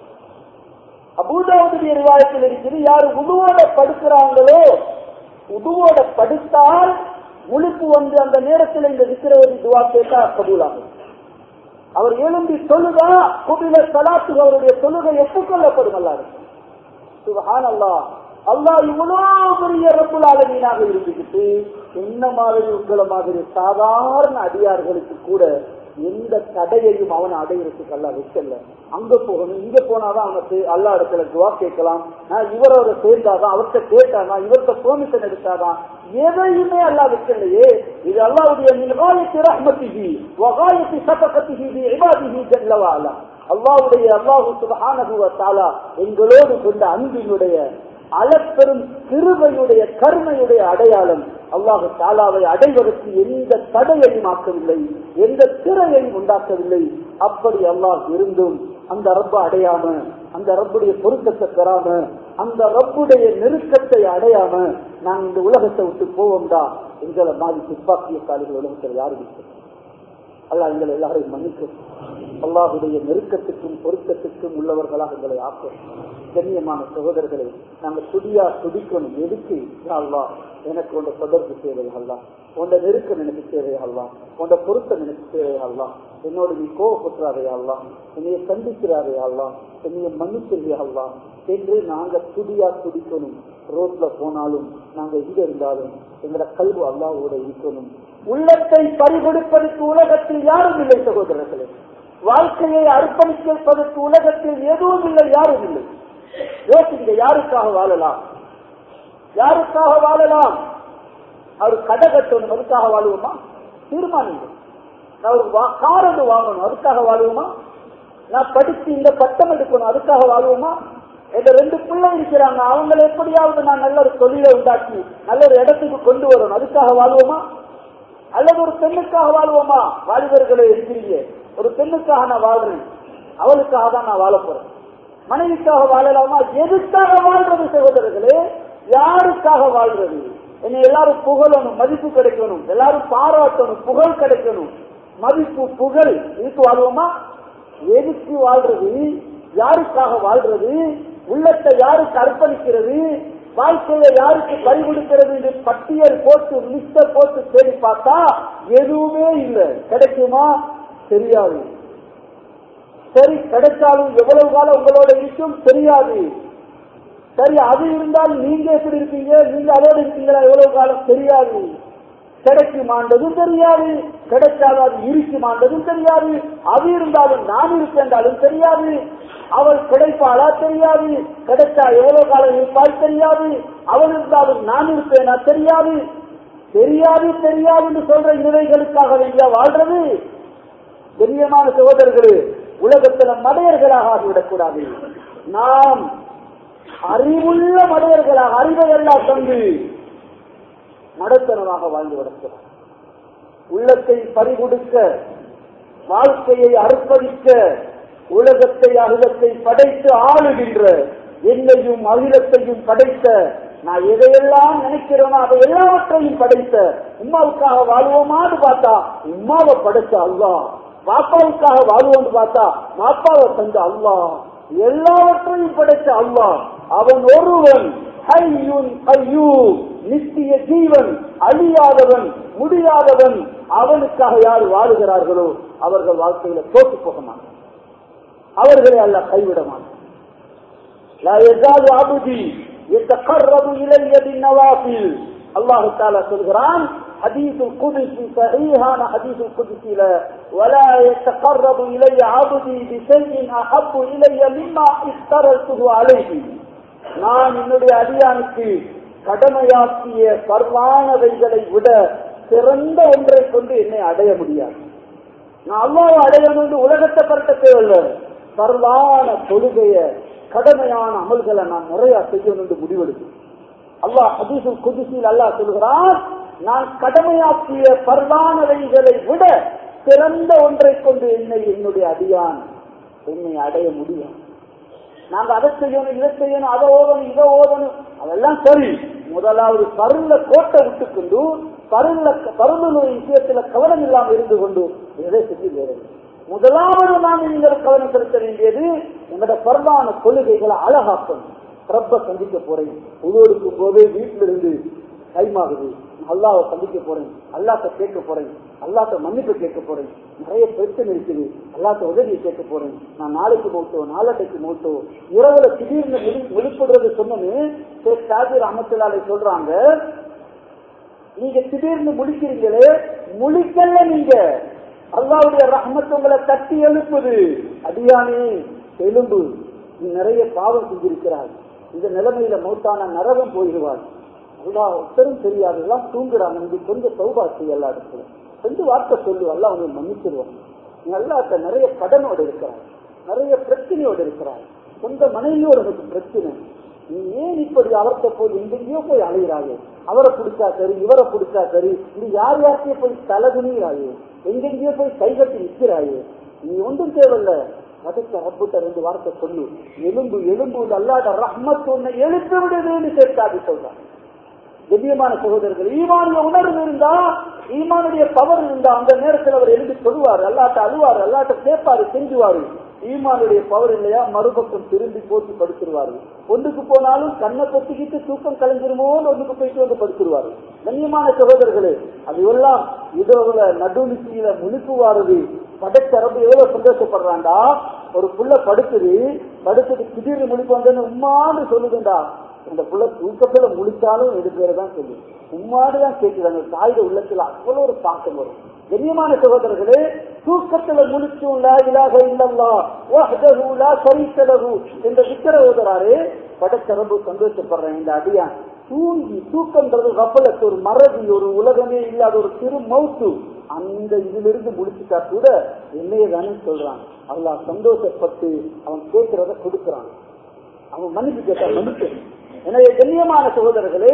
S1: அபூதாவுடைய ரிவாயத்தில் இருக்குது யார் உடுவோட படுக்கிறாங்களோ உடுவோட படுத்தால் முழிப்பு வந்து அந்த நேரத்தில் இந்த விக்கிரவதி துவா கேட்டா கபூலாகும் அவர் எழும்பி தொழுதா குபில சலாத்து அவருடைய தொழுகை ஒப்புக்கொள்ளப்படும் அல்லாரு சுபஹான் அல்லாஹ் அல்லாஹ் இவ்வளவு பெரிய ரப்புல் ஆலமீனாக இருந்துகிட்டு என்ன மாதிரி உங்களை மாதிரி சாதாரண அடியார்களுக்கு கூட எந்த தடையையும் அவன் அடையிறதுக்கு அல்ல வைக்கல அங்க போகணும் இங்க போனாதான் அவனுக்கு அல்லா இடத்துல துவா கேட்கலாம் நான் இவரோட சேர்ந்தாதான் அவர்கிட்ட கேட்டாதான் இவர்கிட்ட பெர்மிஷன் எடுத்தாதான் எதையுமே அல்லா வைக்கலையே இது அல்லாவுடைய நிகாயத்தி ரஹ்மத்திஹி வகாயத்தி சபகத்திஹி பி இபாதிஹி ஜல்லவா அலா அல்லாவுடைய அல்லாஹு சுபஹானஹு வ தஆலா எங்களோடு கொண்ட அன்பினுடைய அளப்பெரும் கிருபையுடைய கருணையுடைய அடையாளம் அல்லாஹு தாலாவை அடைவதற்கு எந்த தடையையும் ஆக்கவில்லை எந்த திரையையும் உண்டாக்கவில்லை அப்படி அல்லாஹ் இருந்தும் அந்த ரப்ப அடையாம அந்த ரப்புடைய பொருத்தத்தை பெறாம அந்த ரப்புடைய நெருக்கத்தை அடையாம நான் இந்த உலகத்தை விட்டு போவோம்டா எங்களை மாதிரி துப்பாக்கிய காலிகள் உலகத்தில் யாரும் இல்லை அல்லாஹ் எங்களை எல்லாரையும் மன்னிக்கும் அல்லாஹுடைய நெருக்கத்துக்கும் பொருத்தத்துக்கும் உள்ளவர்களாக எங்களை ஆக்கும் கண்ணியமான சகோதரர்களை நாங்கள் துடியா துடிக்கணும் எதுக்கு யா அல்லாஹ் எனக்கு உண்ட தொடர்பு தேவை அல்லா உண்ட நெருக்கம் எனக்கு தேவை அல்லா உண்ட பொருத்தம் எனக்கு தேவை அல்லா என்னோட நீ கோவப்பட்டுறாரே அல்லா என்னைய கண்டிக்கிறாரே அல்லா என்னைய மன்னிக்கிறே அல்லா என்று நாங்க துடியா துடிக்கணும் ரோட்ல போனாலும் நாங்க எங்க இருந்தாலும் எங்களோட கல்வி அல்லாவோட இருக்கணும் உள்ளத்தை பறிகொடுப்பதற்கு உலகத்தில் யாரும் இல்லை சகோதரர்களே வாழ்க்கையை அர்ப்பணிப்பதற்கு உலகத்தில் எதுவும் இல்லை யாரும் இல்லை யோசிங்க யாருக்காக வாழலாம் யாருக்காக வாழலாம் அவர் கடை கட்டணும் அதுக்காக வாழுவோமா தீர்மானிங்க நான் ஒரு வா- கார் ஒன்று வாங்கணும் அதுக்காக வாழுவோமா நான் படிச்சு இந்த பட்டம் எடுக்கணும் அதுக்காக வாழுவோமா எங்க ரெண்டு பிள்ளை இருக்கிறாங்க அவங்களை எப்படியாவது நான் நல்ல ஒரு தொழிலை உண்டாக்கி நல்ல ஒரு இடத்துக்கு கொண்டு வரணும் அதுக்காக வாழுவோமா அல்லது ஒரு பெண்ணுக்காக வாழ்வோமா வாலிபர்களே இருக்கிறீங்க ஒரு பெண்ணுக்காக நான் வாழ்றேன் அவளுக்காக தான் நான் வாழ போறேன் மனைவிக்காக வாழலாமா எதுக்காக வாழ்றது சகோதரர்களே யாருக்காக வாழ்றது என்னை எல்லாரும் புகழணும் மதிப்பு கிடைக்கணும் எல்லாரும் பாராட்டணும் புகழ் கிடைக்கணும் மதிப்பு புகழ் இதுக்கு வாழ்வோமா எதுக்கு வாழ்றது யாருக்காக வாழ்றது உள்ளத்தை யாருக்கு அர்ப்பணிக்கிறது வாழ்க்கையை யாருக்கு பறிகொடுக்கிறது என்று பட்டியல் போட்டு லிஸ்ட போட்டு தேடி பார்த்தா எதுவுமே இல்லை கிடைக்குமா தெரியாது சரி கிடைச்சாலும் எவ்வளவு காலம் உங்களோட இருக்கும் தெரியாது சரி அது இருந்தால் நீங்க எப்படி இருப்பீங்க நீங்க அதோட இருக்கீங்களா எவ்வளவு காலம் தெரியாது கிடைக்குமாண்டதும் தெரியாது கிடைச்சாலும் அது இருக்குமாண்டதும் தெரியாது அது இருந்தாலும் நான் இருப்பேன்றாலும் தெரியாது அவள் கிடைப்பாளா தெரியாது கிடைச்சா எவ்வளவு காலம் இருப்பாள் தெரியாது அவள் இருந்தாலும் நான் இருப்பேனா தெரியாது தெரியாது தெரியாது என்று சொல்ற இவைகளுக்காக வேண்டிய வாழ்றது பெரியமான சகோதரர்களே உலகத்துல மடையர்களாக ஆகிவிடக்கூடாது நாம் அறிவுள்ள மடையர்களாக அறிவை எல்லாம் தந்து மடத்தனமாக வாழ்ந்து விடக்கூடாது உள்ளத்தை பறிகொடுக்க வாழ்க்கையை அர்ப்பணிக்க உலகத்தை அகிலத்தை படைத்து ஆளுகின்ற என்னையும் அகிலத்தையும் படைத்த நான் எதையெல்லாம் நினைக்கிறேனோ அதை எல்லாவற்றையும் படைத்த உமாவுக்காக வாழ்வோமான்னு பார்த்தா உமாவை படைச்ச அல்லா பாப்பாவுக்காக வாழ்வோம்னு பார்த்தா பாப்பாவை தந்த அல்லா எல்லாவற்றையும் படைச்ச அல்லா அவன் ஒருவன் ஹையுன் ஐயூ நித்திய ஜீவன் அழியாதவன் முடியாதவன் அவனுக்காக யார் வாழுகிறார்களோ அவர்கள் வாழ்க்கையில தோற்று போக மாட்டார் அவர்களை அல்ல கைவிட மாட்டார் لا يزال عبدي يتقرب الي بالنوافل الله تعالى சொல்கிறான் حديث القدس صحيحان حديث القدس لا ولا يتقرب الي عبدي بشيء احب الي مما افترضته عليه நான் என்னுடைய அடியானுக்கு கடமையாக்கிய பர்வானவைகளை விட சிறந்த ஒன்றை கொண்டு என்னை அடைய முடியாது நான் அல்லாவை அடையணும் என்று உலகத்தை பரட்ட தேவையில்லை பரவான தொழுகைய கடமையான அமல்களை நான் நிறைய செய்யணும் என்று முடிவெடுக்கும் அல்லாஹ் ஹதீசுல் குதிசில் அல்லாஹ் சொல்கிறான் நான் கடமையாக்கிய பரவானவைகளை விட சிறந்த ஒன்றை கொண்டு என்னை என்னுடைய அடியான் என்னை அடைய முடியும் நாங்க அதை செய்யணும் இதை செய்யணும் அதை ஓதணும் இதை ஓதணும் அதெல்லாம் சரி முதலாவது பருள கோட்டை விட்டுக்கொண்டு பருள பருளுடைய விஷயத்துல கவனம் இல்லாமல் இருந்து கொண்டு எதை செஞ்சு வேறு முதலாவது நாம் நீங்கள் கவனம் செலுத்த வேண்டியது எங்களோட பரவான கொள்கைகளை அழகாக்கணும் ரப்ப சந்திக்க போறேன் உதவிக்கும் போதே வீட்டில இருந்து கைமாகுது அல்லாவை சந்திக்க போறேன் அல்லாட்ட கேட்க போறேன் அல்லாட்ட மன்னிப்பு கேட்க போறேன் நிறைய பிரச்சனை இருக்குது அல்லாட்ட உதவியை கேட்க போறேன் நான் நாளைக்கு மூட்டோ நாளட்டைக்கு மூட்டோ இரவுல திடீர்னு விழுப்புடுறது சொன்னோன்னு ஷாஜிர் அமத்துலாலை சொல்றாங்க நீங்க திடீர்னு முழிக்கிறீங்களே முழிக்கல நீங்க அல்லாவுடைய ரஹமத்து உங்களை தட்டி எழுப்புது அடியானே எலும்பு நீ நிறைய பாவம் செஞ்சிருக்கிறாய் இந்த நிலைமையில மௌத்தான நரகம் போயிடுவாள் அல்லா ஒருத்தரும் தெரியாது எல்லாம் தூங்குறாங்க நீங்க கொஞ்சம் சௌபா செய்ய எல்லா இடத்துல ரெண்டு வார்த்தை சொல்லு அல்லா உங்களை மன்னிச்சிருவாங்க நீ அல்லாட்ட நிறைய கடனோடு இருக்கிறாய் நிறைய பிரச்சனையோடு இருக்கிறாய் சொந்த மனைவியோட உனக்கு பிரச்சனை நீ ஏன் இப்படி அவர்கிட்ட போய் எங்கெங்கயோ போய் அலைகிறாயே அவரை பிடிச்சா சரி இவரை பிடிச்சா சரி நீ யார் யார்கிட்டயே போய் தலகுனிறாயே எங்கெங்கயோ போய் கைகட்டி நிற்கிறாயே நீ ஒன்றும் தேவையில்ல அதுக்கு ரப்புட்ட ரெண்டு வார்த்தை சொல்லு எலும்பு எலும்பு அல்லாத ரஹ்மத் உன்னை எழுப்பி விடுதுன்னு சேர்த்தாது சொல்றான் திவ்யமான சகோதரர்கள் ஈமானிய உணர்வு இருந்தா ஈமானுடைய பவர் இருந்தா அந்த நேரத்தில் அவர் எழுதி சொல்லுவார் அல்லாட்ட அழுவார் அல்லாட்ட கேட்பாரு செஞ்சுவாரு ஈமானுடைய பவர் இல்லையா மறுபக்கம் திரும்பி போட்டு படுத்துருவாரு ஒன்றுக்கு போனாலும் கண்ணை பொத்திக்கிட்டு தூக்கம் கலைஞ்சிருமோன்னு ஒன்றுக்கு போயிட்டு வந்து படுத்துருவாரு கண்ணியமான சகோதரர்களே அது எல்லாம் இதோட நடுநிச்சியில முழுக்குவாருது படைச்சரப்பு எவ்வளவு சந்தோஷப்படுறாண்டா ஒரு புள்ள படுக்குது படுத்துட்டு திடீர்னு முழிப்பு வந்தேன்னு உம்மான்னு சொல்லுதுண்டா இந்த புள்ள தூக்கத்துல முழிச்சாலும் இது பேரு தான் சொல்லு உம்மாடுதான் கேட்கிறாங்க தாயோட உள்ளத்துல அவ்வளவு ஒரு தாக்கம் வரும் கண்ணியமான சகோதரர்களே தூக்கத்துல முழிச்சும் லா இலாக இல்லல்லா வஹ்தஹு லா ஷரீக்க லஹு என்ற விக்கிர ஓதுறாரு படைச்சரம்பு சந்தோஷப்படுறேன் இந்த அடியான் தூங்கி தூக்கம்ன்றது கப்பலத்து ஒரு மறதி ஒரு உலகமே இல்லாத ஒரு சிறு மவுத்து அந்த இதிலிருந்து முடிச்சுட்டா கூட என்னைய தானே சொல்றான் அல்லாஹ் சந்தோஷப்பட்டு அவன் கேட்கிறத கொடுக்கிறான் அவன் மன்னிப்பு கேட்டா மன்னிப்பு எனவே கண்ணியமான சகோதரர்களே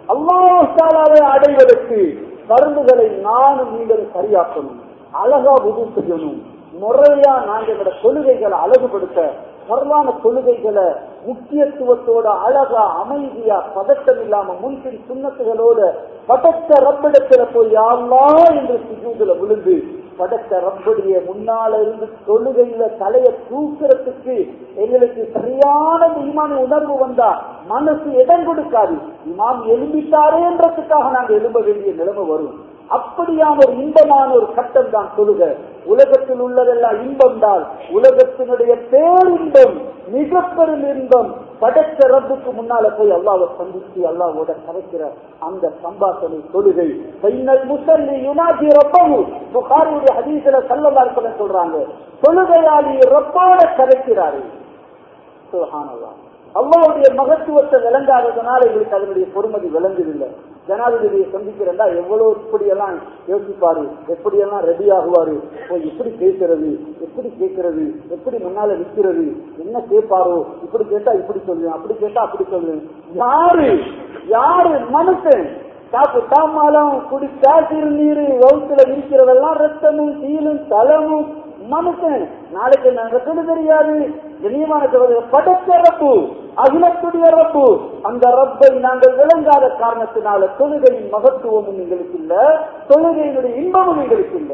S1: அல்லாஹாலாவை அடைவதற்கு மருந்துகளை நானும் நீங்கள் சரியாக்கணும் அழகா உதவி செய்யணும் முறையா நாங்கள் எங்களோட கொள்கைகளை அழகுபடுத்த வரலான கொள்கைகளை முக்கியத்துவத்தோட அழகா அமைதியா பதட்டம் இல்லாம முன்பின் சுண்ணத்துகளோட பதட்ட ரப்பிடத்துல போய் யாருலா என்று சுஜூதுல விழுந்து படத்த ரப்புடைய முன்னால இருந்து தொழுகையில தலைய தூக்குறதுக்கு எங்களுக்கு சரியான ஈமான உணர்வு வந்தா மனசு இடம் கொடுக்காது இமாம் எழும்பிட்டாரேன்றதுக்காக நாங்க எழும்ப வேண்டிய நிலைமை வரும் அப்படியான ஒரு இன்பமான ஒரு கட்டம் தான் சொல்லுக உலகத்தில் உள்ளதெல்லாம் இன்பம் தான் உலகத்தினுடைய பேரின்பம் மிக பெரும் இன்பம் படைத்த ரப்புக்கு முன்னால போய் அல்லாவை சந்திச்சு அல்லாவோட கரைக்கிற அந்த சம்பாசனை தொழுகை பைனல் முசல்லி யுனாஜி ரப்பகு புகாரியுடைய ஹதீஸ்ல சல்லல்லாஹு சொல்றாங்க தொழுகையாளி ரப்போட கரைக்கிறாரு சுபஹானல்லாஹ் அல்லாவுடைய மகத்துவத்தை விளங்காததுனால எங்களுக்கு அதனுடைய பொறுமதி விளங்குதில்லை ஜனாதிபதியை சந்திக்கிறதா எவ்வளவு எப்படியெல்லாம் யோசிப்பாரு எப்படியெல்லாம் ரெடி ஆகுவாரு ஓ எப்படி பேசுறது எப்படி கேட்கறது எப்படி முன்னால நிற்கிறது என்ன கேட்பாரோ இப்படி கேட்டா இப்படி சொல்லுவேன் அப்படி கேட்டா அப்படி சொல்லுவேன் யாரு யாரு மனுஷன் காப்பு தாமாலம் குடிச்சா சிறுநீர் வகுத்துல இருக்கிறதெல்லாம் ரத்தமும் சீலும் தலமும் மனுஷன் நாளைக்கு நடக்குது தெரியாது இனியமான படைத்த ரப்பு அகிலத்துடைய ரப்பு அந்த ரப்பை நாங்கள் விளங்காத காரணத்தினால தொழுகையின் மகத்துவமும் எங்களுக்கு இல்ல தொழுகையினுடைய இன்பமும் எங்களுக்கு இல்ல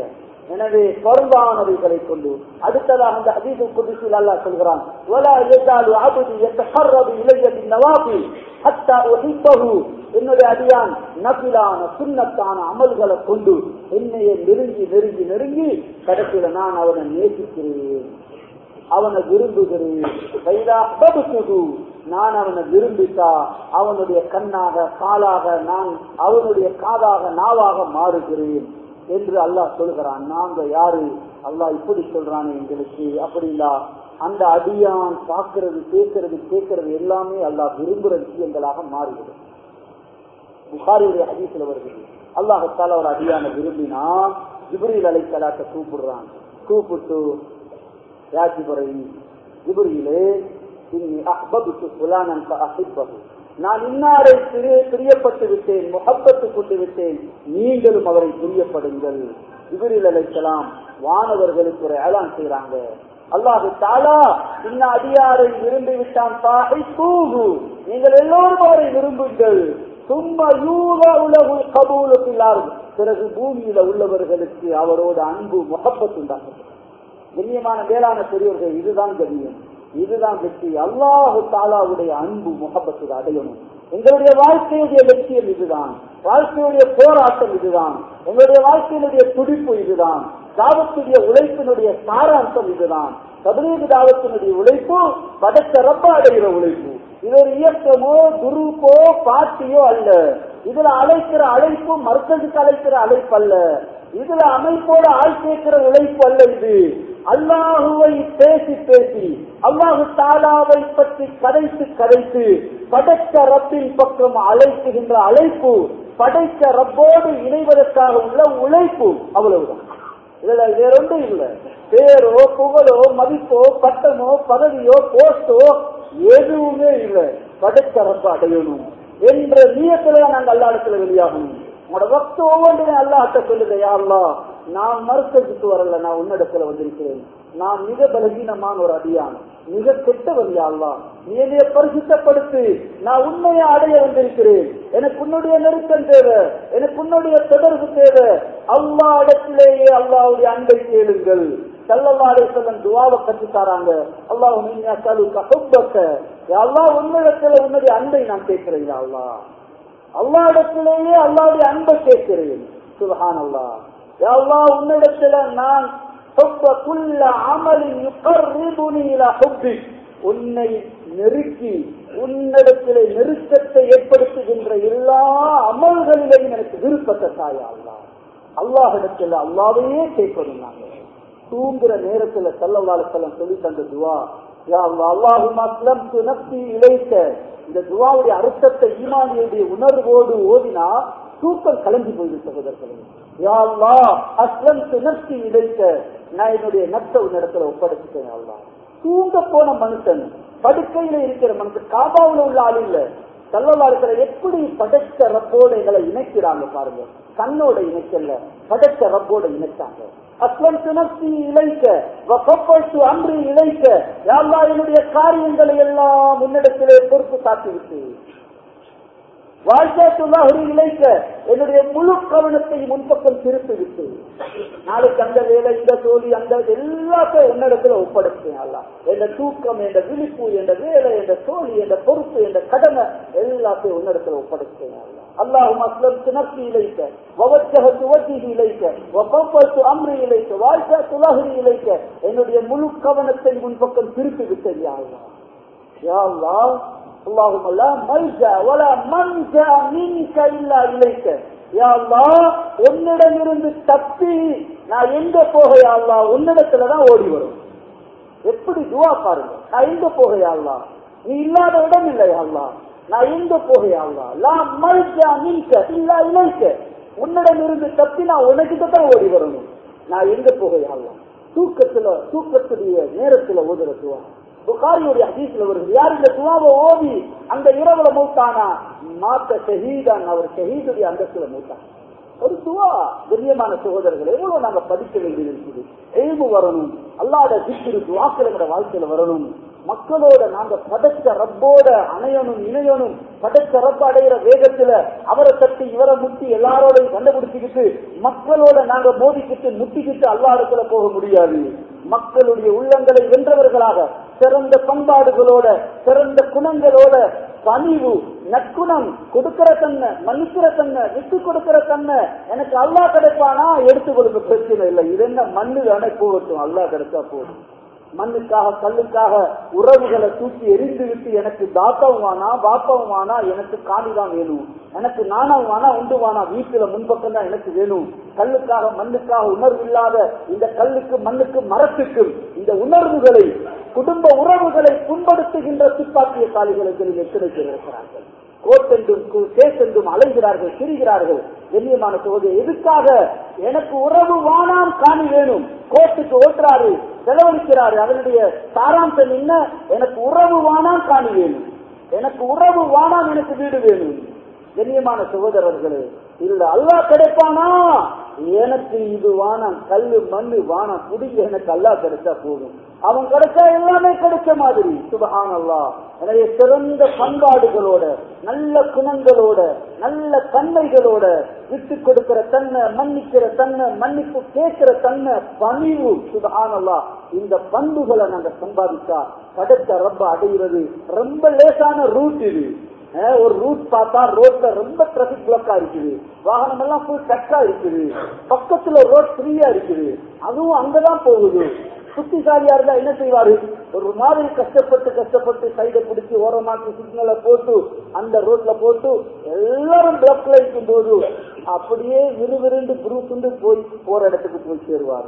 S1: எனவே பொருந்தானவைகளை கொண்டு அடுத்ததாக அந்த அதீது புதுசில் அல்லாஹ் சொல்கிறான் وَلَا يَزَالُ عَبْدِي يَتَقَرَّبُ إِلَيَّ بِالنَّوَافِلِ حَتَّى أُحِبَّهُ என்னுடைய அடியான் நபிலான சுண்ணத்தான அமல்களை கொண்டு என்னைய நெருங்கி நெருங்கி நெருங்கி கடைசியில நான் அவனை நேசிக்கிறேன் அவனை விரும்புகிறேன் கைதா அபபுத்துகு. நான் அவனை விரும்பிட்டா அவனுடைய கண்ணாக காலாக நான் அவனுடைய காதாக நாவாக மாறுகிறேன் என்று அல்லாஹ் சொல்கிறான் நாங்க யாரு அல்லாஹ் இப்படி சொல்றானே எங்களுக்கு அப்படிங்களா அந்த அடியான் பார்க்கிறது கேட்கறது கேட்கறது எல்லாமே அல்லாஹ் விரும்புகிற விஷயங்களாக மாறுகிறது புகாரியுடைய ஹதீஸ்ல வருகிறது அல்லாஹால ஒரு அடியான விரும்பினா ஜிப்ரீல் அலை கலாத்தை கூப்பிடுறான் கூப்பிட்டு யாஜிபுரை ஜிப்ரீலே இன்னி அஹ்பபுத்து ஃபுலானன் ஃபஅஹிப்பஹு நான் இன்னாரை பிரிய பிரியப்பட்டு விட்டேன் முகப்பத்து கொண்டு விட்டேன் நீங்களும் அவரை பிரியப்படுங்கள் ஜிப்ரீல் அலைஹிஸ்ஸலாம் வானவர்களுக்கு ஒரு ஏலான் செய்றாங்க அல்லாஹு தாலா இன்ன அடியாரை விரும்பி விட்டான் ஃபஅஹிப்பூஹு நீங்கள் எல்லோரும் அவரை விரும்புங்கள் சும்மா யூகா உலகு கபூலுக்குள்ளார் பிறகு பூமியில உள்ளவர்களுக்கு அவரோட அன்பு முகப்பத்து உண்டாகும் கண்ணியமான வேளாண் பெரியவர்கள் இதுதான் கண்ணியம் இதுதான் வெற்றி அல்லாஹு தாலாவுடைய அன்பு முகப்பத்து அடையணும் எங்களுடைய வாழ்க்கையுடைய லட்சியம் இதுதான் வாழ்க்கையுடைய போராட்டம் இதுதான் எங்களுடைய வாழ்க்கையினுடைய துடிப்பு இதுதான் தாவத்துடைய உழைப்பினுடைய சாராம்சம் இதுதான் கபரீது தாவத்தினுடைய உழைப்பு படைத்த ரப்ப அடைகிற உழைப்பு இது ஒரு இயக்கமோ குரூப்போ பார்ட்டியோ அல்ல இதுல அழைக்கிற அழைப்பு மர்க்கத்துக்கு அழைக்கிற அழைப்பு அல்ல இதுல அமைப்போட ஆள் கேட்கிற உழைப்பு அல்ல இது அல்லாஹுவை பேசி பேசி அல்லாஹு தாலாவை பற்றி கதைத்து கதைத்து படைத்த ரப்பின் பக்கம் அழைக்குகின்ற அழைப்பு படைத்த ரப்போடு இணைவதற்காக உள்ள உழைப்பு அவ்வளவுதான் இதுல வேறொன்றும் இல்லை பேரோ புகழோ மதிப்போ பட்டமோ பதவியோ போஸ்டோ எதுவுமே இல்லை படைத்த ரப்ப அடையணும் என்ற நீயத்துல நாங்க அல்லா இடத்துல வெளியாகணும் உங்களோட வக்து ஒவ்வொன்றையும் அல்லாஹ்ட்ட சொல்லுங்க யா அல்லாஹ் நான் மறுக்கிறதுக்கு வரல நான் உன்னிடத்துல வந்திருக்கிறேன் நான் மிக பலகீனமான ஒரு அடியான் மிக கெட்டவன் யா அல்லாஹ் நீ என்னைய பரிசுத்தப்படுத்தி நான் உண்மையை அடைய வந்திருக்கிறேன் எனக்கு உன்னுடைய நெருக்கம் தேவை எனக்கு உன்னுடைய தொடர்பு தேவை அல்லா இடத்திலேயே அல்லாவுடைய அன்பை கேளுங்கள் சல்லல்லாஹு செல்லம் துவாவை கற்று தாராங்க அல்லாஹ் அல்லாஹ் உன்னிடத்துல உன்னுடைய அன்பை நான் கேட்கிறேன் யா அல்லாஹ் அல்லா இடத்திலேயே அல்லாவுடைய அன்பை கேட்கிறேன் சுல்ஹான் அல்லா அல்லா உன்னிடத்துல நான் உன்னை நெருக்கி உன்னிடத்திலே நெருக்கத்தை ஏற்படுத்துகின்ற எல்லா அமல்களிலேயும் எனக்கு விருப்பத்தை தாயா அல்லா அல்லாஹிடத்துல அல்லாவையே கேட்கணும் நாங்க தூங்குற நேரத்துல சல்லல்லாஹு செல்லம் சொல்லி தந்த துவா யா அல்லா அல்லாஹும் அஸ்லம் நப்சி இழைத்த இந்த துவாவுடைய அர்த்தத்தை ஈமானியுடைய உணர்வோடு ஓதினா தூக்கம் கலந்து போயிடும் சகோதரர்களே யா அல்லா அஸ்லம் நப்சி இழைத்த நான் என்னுடைய நப்ச உன்னிடத்துல ஒப்படைச்சிட்டேன் அல்லா தூங்க போன மனுஷன் படுக்கையில இருக்கிற மனுஷன் காபாவுல உள்ள ஆள் இல்ல சல்லல்லா இருக்கிற எப்படி படைச்ச ரப்போட எங்களை இணைக்கிறாங்க பாருங்க கண்ணோட இணைக்கல படைச்ச ரப்போட இணைச்சாங்க அஸ்லம் துணர்ச்சி இழைக்க வக்கப்பட்டு அன்று இழைக்க யாழ்லா என்னுடைய காரியங்களை எல்லாம் முன்னிடத்திலே பொறுப்பு காட்டிவிட்டு வாழ்க்கைத்துள்ளாக இழைக்க என்னுடைய முழு கவனத்தை முன்பக்கம் திருப்பி விட்டு நாளைக்கு அந்த வேலை இந்த தோழி அந்த எல்லாத்தையும் உன்னிடத்துல ஒப்படைச்சேன் அல்ல என்ற தூக்கம் என்ற விழிப்பு என்ற வேலை என்ற தோழி என்ற பொறுப்பு என்ற கடமை எல்லாத்தையும் உன்னிடத்துல ஒப்படைச்சேன் அல்ல அல்லாஹும் அஸ்லம் துணர்ச்சி இழைக்க வவச்சக துவச்சி இழைக்க வப்பத்து அம்ரி இழைக்க வாழ்க்கை துலகரி இழைக்க என்னுடைய முழு கவனத்தை முன்பக்கம் திருப்பி விட்டேன் யா அல்லாஹ் اللهم لا ملجا ولا منجا منك الا اليك يا الله உன்னிடமிருந்து தப்பி நான் எங்க போக யா அல்லாஹ் உன்னிடத்துலதான் ஓடி வரும் எப்படி துவா பாருங்க நான் எங்க போக யா அல்லாஹ் நீ இல்லாத இடம் இல்லை யா அல்லாஹ் நான் எங்க போக யா அல்லாஹ் லா மல்ஜா மின்க இல்லா இலைக்க உன்னிடம் இருந்து தப்பி நான் உனக்கிட்ட தான் ஓடி வரணும் நான் எங்க போக யா அல்லாஹ் தூக்கத்துல தூக்கத்துடைய நேரத்துல ஓதுற துவா புகாரியுடைய ஹதீஸ்ல வருது யார் இந்த துவாவை ஓதி அந்த இரவுல மூத்தானா மாத்த ஷஹீதான் அவர் ஷஹீதுடைய அந்தஸ்துல மூத்தான் ஒரு துவா கண்ணியமான சகோதரர்கள் எவ்வளவு நாங்க படிக்க வேண்டியது இருக்குது எழுவு வரணும் அல்லாத சிக்கிரு துவாக்கள் எங்க வாழ்க்கையில வரணும் மக்களோட நாங்க படைச்ச ரப்போட அணையணும் இணையணும் படைச்ச ரப்ப அடைகிற வேகத்துல அவரை தட்டி இவரை முட்டி எல்லாரோடையும் கண்டுபிடிச்சுக்கிட்டு மக்களோட நாங்க மோதிக்கிட்டு முட்டிக்கிட்டு அல்லாடத்துல போக முடியாது மக்களுடைய உள்ளங்களை வென்றவர்களாக சிறந்த பண்பாடுகளோட சிறந்த குணங்களோட பணிவு நற்குணம் கொடுக்கிற தன்மை மன்னிக்கிற தன்மை விட்டு கொடுக்கிற தன்மை எனக்கு அல்லா கிடைப்பானா எடுத்துக்கொள்ளுங்க பிரச்சனை இல்லை இது என்ன மண்ணு தானே போகட்டும் அல்லா கிடைச்சா போதும் மண்ணுக்காக கல்லுக்காக உறவுகளை தூக்கி எரிந்து விட்டு எனக்கு தாத்தாவும் வானா பாப்பாவும் வானா எனக்கு காணிதான் வேணும் எனக்கு நாணம் வானா உண்டு வானா வீட்டுல முன்பக்கம் தான் எனக்கு வேணும் கல்லுக்காக மண்ணுக்காக உணர்வு இல்லாத இந்த கல்லுக்கு மண்ணுக்கு மரத்துக்கும் இந்த உணர்வுகளை குடும்ப உறவுகளை புண்படுத்துகின்ற துப்பாக்கிய காலிகளுக்கு எத்தனை பேர் இருக்கிறார்கள் கோட்டென்றும் கேஸ் என்றும் அலைகிறார்கள் சிரிகிறார்கள் கண்ணியமான சோதனை எதுக்காக எனக்கு உறவு வானாம் காணி வேணும் கோர்ட்டுக்கு ஓட்டுறாரு செலவழிக்கிறாரு அதனுடைய சாராம்சம் என்ன எனக்கு உறவு வானாம் காணி வேணும் எனக்கு உறவு வானாம் எனக்கு வீடு வேணும் கண்ணியமான சகோதரர்களே இல்ல அல்லா கிடைப்பானா எனக்கு இது வானம் கல்லு மண்ணு வானம் குடிக்க எனக்கு அல்லா கிடைச்சா போதும் அவன் கிடைச்சா எல்லாமே கிடைச்ச மாதிரி சுபஹான் அல்லா எனவே சிறந்த பண்பாடுகளோட நல்ல குணங்களோட நல்ல தன்மைகளோட விட்டு கொடுக்கிற தன்மை மன்னிக்கிற தன்மை மன்னிப்பு கேட்கிற தன்மை பணிவு சுபஹான் அல்லா இந்த பண்புகளை நாங்க சம்பாதிச்சா படைத்த ரப்ப அடைகிறது ரொம்ப லேசான ரூட் இது ஒரு ரூட் பார்த்தா ரோட்ல ரொம்ப டிராபிக் பிளாக்கா இருக்குது வாகனம் எல்லாம் ஃபுல் கட்டா இருக்குது பக்கத்துல ரோட் ஃப்ரீயா இருக்குது அதுவும் அங்கதான் போகுது புத்திசாலியா இருந்தா என்ன செய்வாரு ஒரு மாதிரி கஷ்டப்பட்டு கஷ்டப்பட்டு சைடை பிடிச்சி ஓரமாக்கி சிக்னலை போட்டு அந்த ரோட்ல போட்டு எல்லாரும் பிளாக்ல இருக்கும் போது அப்படியே விறுவிறுண்டு புருசுண்டு போய் போற இடத்துக்கு போய் சேருவாரு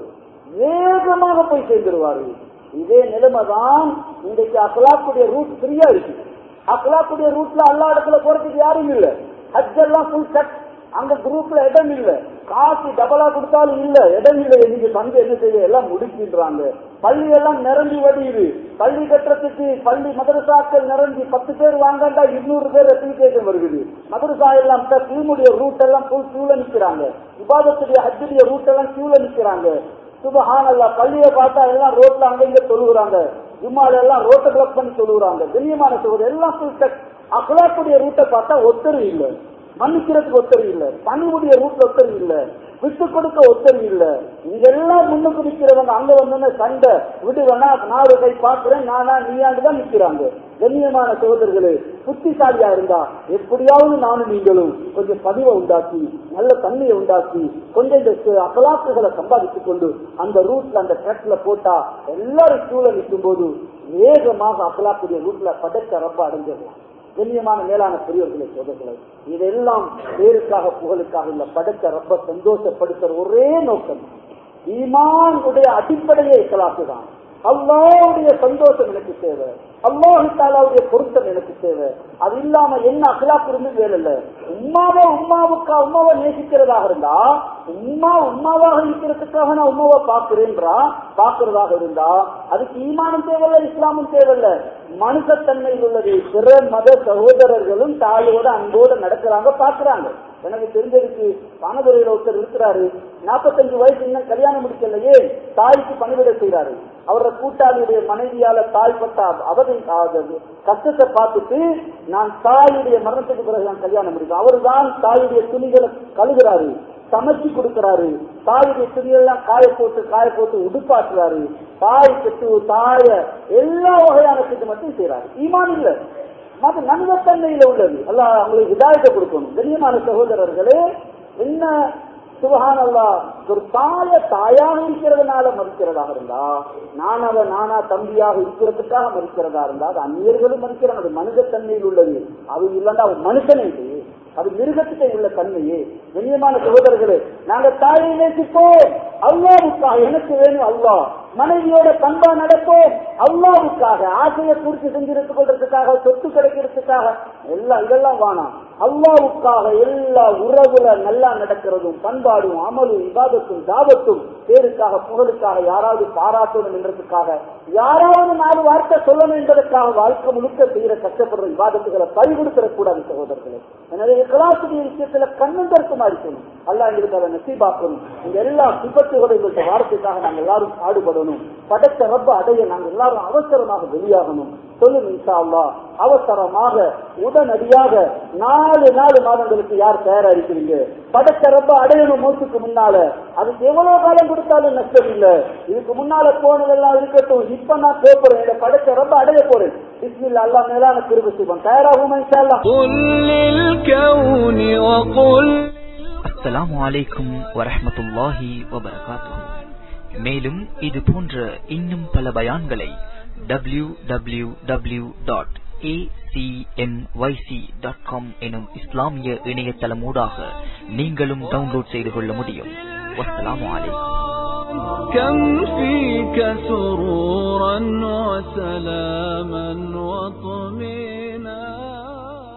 S1: வேகமாக போய் சேர்ந்துருவாரு இதே நிலைமை தான் இன்றைக்கு அகலாக்குடைய ரூட் ஃப்ரீயா இருக்கு அகலாக்குடைய ரூட்ல எல்லா இடத்துல போறதுக்கு யாரும் இல்ல ஹஜ் எல்லாம் ஃபுல் கட் அங்க குரூப்ல இடம் இல்ல காசு டபலா கொடுத்தாலும் இல்ல இடம் இல்ல இன்னைக்கு தந்து என்ன செய்ய எல்லாம் முடிக்கின்றாங்க பள்ளி எல்லாம் நிரம்பி வடியுது பள்ளி கட்டுறதுக்கு பள்ளி மதரசாக்கள் நிரம்பி பத்து பேர் வாங்கண்டா இருநூறு பேர் அப்ளிகேஷன் வருகுது மதரசா எல்லாம் கிளமுடைய ரூட் எல்லாம் ஃபுல் கியூல நிக்கிறாங்க விவாதத்துடைய ஹஜ்ஜுடைய ரூட் எல்லாம் கியூல நிக்கிறாங்க சுபஹானல்லா பள்ளியை பார்த்தா எல்லாம் ரோட்ல அங்க இங்க தொழுகிறாங்க ஜும்மால எல்லாம் ரோட்டை பிளாக் பண்ணி சொல்லுறாங்க கண்ணியமான சோதர் எல்லாம் அகலாக்குடைய ரூட்டை பார்த்தா ஒத்தரு இல்ல மன்னிக்கிறதுக்கு ஒத்தரு இல்ல பணிவுடைய ரூட்ல ஒத்தரு இல்ல விட்டு கொடுக்க ஒத்தரு இல்ல இங்கெல்லாம் முன்னுக்கு நிக்கிறவங்க அங்க வந்து சண்டை விடு வேணா நான் ஒரு கை பாக்குறேன் நானா நீயாண்டு தான் நிக்கிறாங்க கண்ணியமான சகோதரர்களே புத்திசாலியா இருந்தா எப்படியாவது நானும் நீங்களும் கொஞ்சம் பதிவை உண்டாக்கி நல்ல தன்மையை உண்டாக்கி கொஞ்சம் இந்த அகலாக்குகளை சம்பாதித்துக் கொண்டு அந்த ரூட்ல அந்த ட்ரக்ல போட்டா எல்லாரும் கீழே நிற்கும் போது வேகமாக அகலாக்குடைய ரூட்ல படைக்க ரொம்ப அடைஞ்சிடலாம் கண்ணியமான மேலான பெரியவர்களை சோதர்களை இதெல்லாம் பேருக்காக புகழுக்காக இல்ல படைத்த ரொம்ப சந்தோஷப்படுத்துற ஒரே நோக்கம் ஈமான் உடைய அடிப்படையே இக்கலாக்கு தான் அல்லாவுடைய சந்தோஷம் எனக்கு தேவை அல்லாஹு தாலாவுடைய பொருத்தம் எனக்கு தேவை அது இல்லாம என்ன அகலாக்கு இருந்து வேலை இல்ல உமாவை உமாவுக்கா உமாவை நேசிக்கிறதாக இருந்தா உமா உமாவாக இருக்கிறதுக்காக நான் உமாவை பாக்குறேன்றா பாக்குறதாக இருந்தா அதுக்கு ஈமானும் தேவையில்ல இஸ்லாமும் தேவையில்ல மனுஷத்தன்மையில் உள்ளது பிற மத சகோதரர்களும் தாயோட அன்போட நடக்கிறாங்க பாக்குறாங்க எனக்கு தெரிஞ்சதுக்கு பணதுறையில ஒருத்தர் இருக்கிறாரு நாற்பத்தஞ்சு வயசு இன்னும் கல்யாணம் முடிக்கலையே தாய்க்கு பணிவிட செய்யறாரு அவரோட கூட்டாளியுடைய மனைவியால தாய் பட்ட அவதை கஷ்டத்தை பார்த்துட்டு நான் தாயுடைய மரணத்துக்கு பிறகு நான் கல்யாணம் முடிக்கும் அவரு தான் தாயுடைய துணிகளை கழுகுறாரு சமைச்சு கொடுக்கிறாரு தாயுடைய துணியெல்லாம் காய போட்டு காய போட்டு உடுப்பாட்டுறாரு தாய் கெட்டு தாய எல்லா வகையான மட்டும் செய்யறாரு ஈமான் இல்ல மது நன்மத்தன்மையில உள்ளது அல்ல அவங்களுக்கு விதாயத்தை கொடுக்கணும் கண்ணியமான சகோதரர்களே என்ன சுபஹான் அல்லா ஒரு தாய தாயாக இருக்கிறதுனால மதிக்கிறதாக இருந்தா நானவ நானா தம்பியாக இருக்கிறதுக்காக மதிக்கிறதா இருந்தா அது அந்நியர்களும் மதிக்கிறாங்க அது மனிதத்தன்மையில் உள்ளது அது இல்லைன்னா அவன் மனுஷனே இது அது மிருகத்திட்ட உள்ள தன்மையே கண்ணியமான சகோதரர்களே நாங்க தாயை நேசிப்போம் அல்லாவுக்காக எனக்கு வேணும் அல்லா மனைவியோட பண்பா நடப்போம் அல்லாவுக்காக ஆசையை பூர்த்தி செஞ்சிருத்துக் கொள்றதுக்காக சொத்து கிடைக்கிறதுக்காக எல்லாம் இதெல்லாம் வேணாம் அல்லாவுக்காக எல்லா உறவுல நல்லா நடக்கிறதும் பண்பாடும் அமலும் விவாதத்தும் தாபத்தும் பேருக்காக புகழுக்காக யாராவது பாராட்டணும் என்றதுக்காக யாராவது நாலு வார்த்தை சொல்லணும் என்பதற்காக வாழ்க்கை முழுக்க செய்யற கஷ்டப்படுற விவாதத்துகளை பறிகொடுத்துடக் கூடாது சகோதரர்களே எனவே கலாசுடைய விஷயத்துல கண்ணும் தர்க்கமா இருக்கணும் அல்லா எங்களுக்கு அதை நசீபாக்கணும் இந்த எல்லா விபத்துகளும் எங்கள்கிட்ட வார்த்தைக்காக நாங்கள் எல்லாரும் பாடுபடணும் படைத்த ரப்ப அடைய நாங்கள் எல்லாரும் அவசரமாக வெளியாகணும் சொல்லுங்க இன்ஷா அல்லாஹ் அவசரமாக உடனடியாக நாலு நாலு மாதங்களுக்கு யார் தயாரா இருக்கிறீங்க படைச்ச ரப்ப அடையணும் மூச்சுக்கு முன்னால அதுக்கு எவ்வளவு காலம் கொடுத்தாலும் நஷ்டம் இல்ல இதுக்கு முன்னால போனதெல்லாம் இருக்கட்டும் இப்ப நான் பேப்பறேன் இதை படைச்ச ரப்ப அடைய போறேன் பிஸ்மில்லா அல்லாஹ் மேலான கிருப செய்வோம் தயாராகுமா இன்ஷா அல்லாஹ்
S2: قل للكون وقل
S3: அஸ்ஸலாமு அலைக்கும் வரஹ்மத்துல்லாஹி வபரகாத்துஹு மேலும் இது போன்ற இன்னும் பல பயான்களை W W W dot dot com எனும் இஸ்லாமிய இணையதளமூடாக நீங்களும் டவுன்லோட் செய்து கொள்ள முடியும் வஸ்ஸலாமு அலைக்கும்
S2: كم فيك سرورا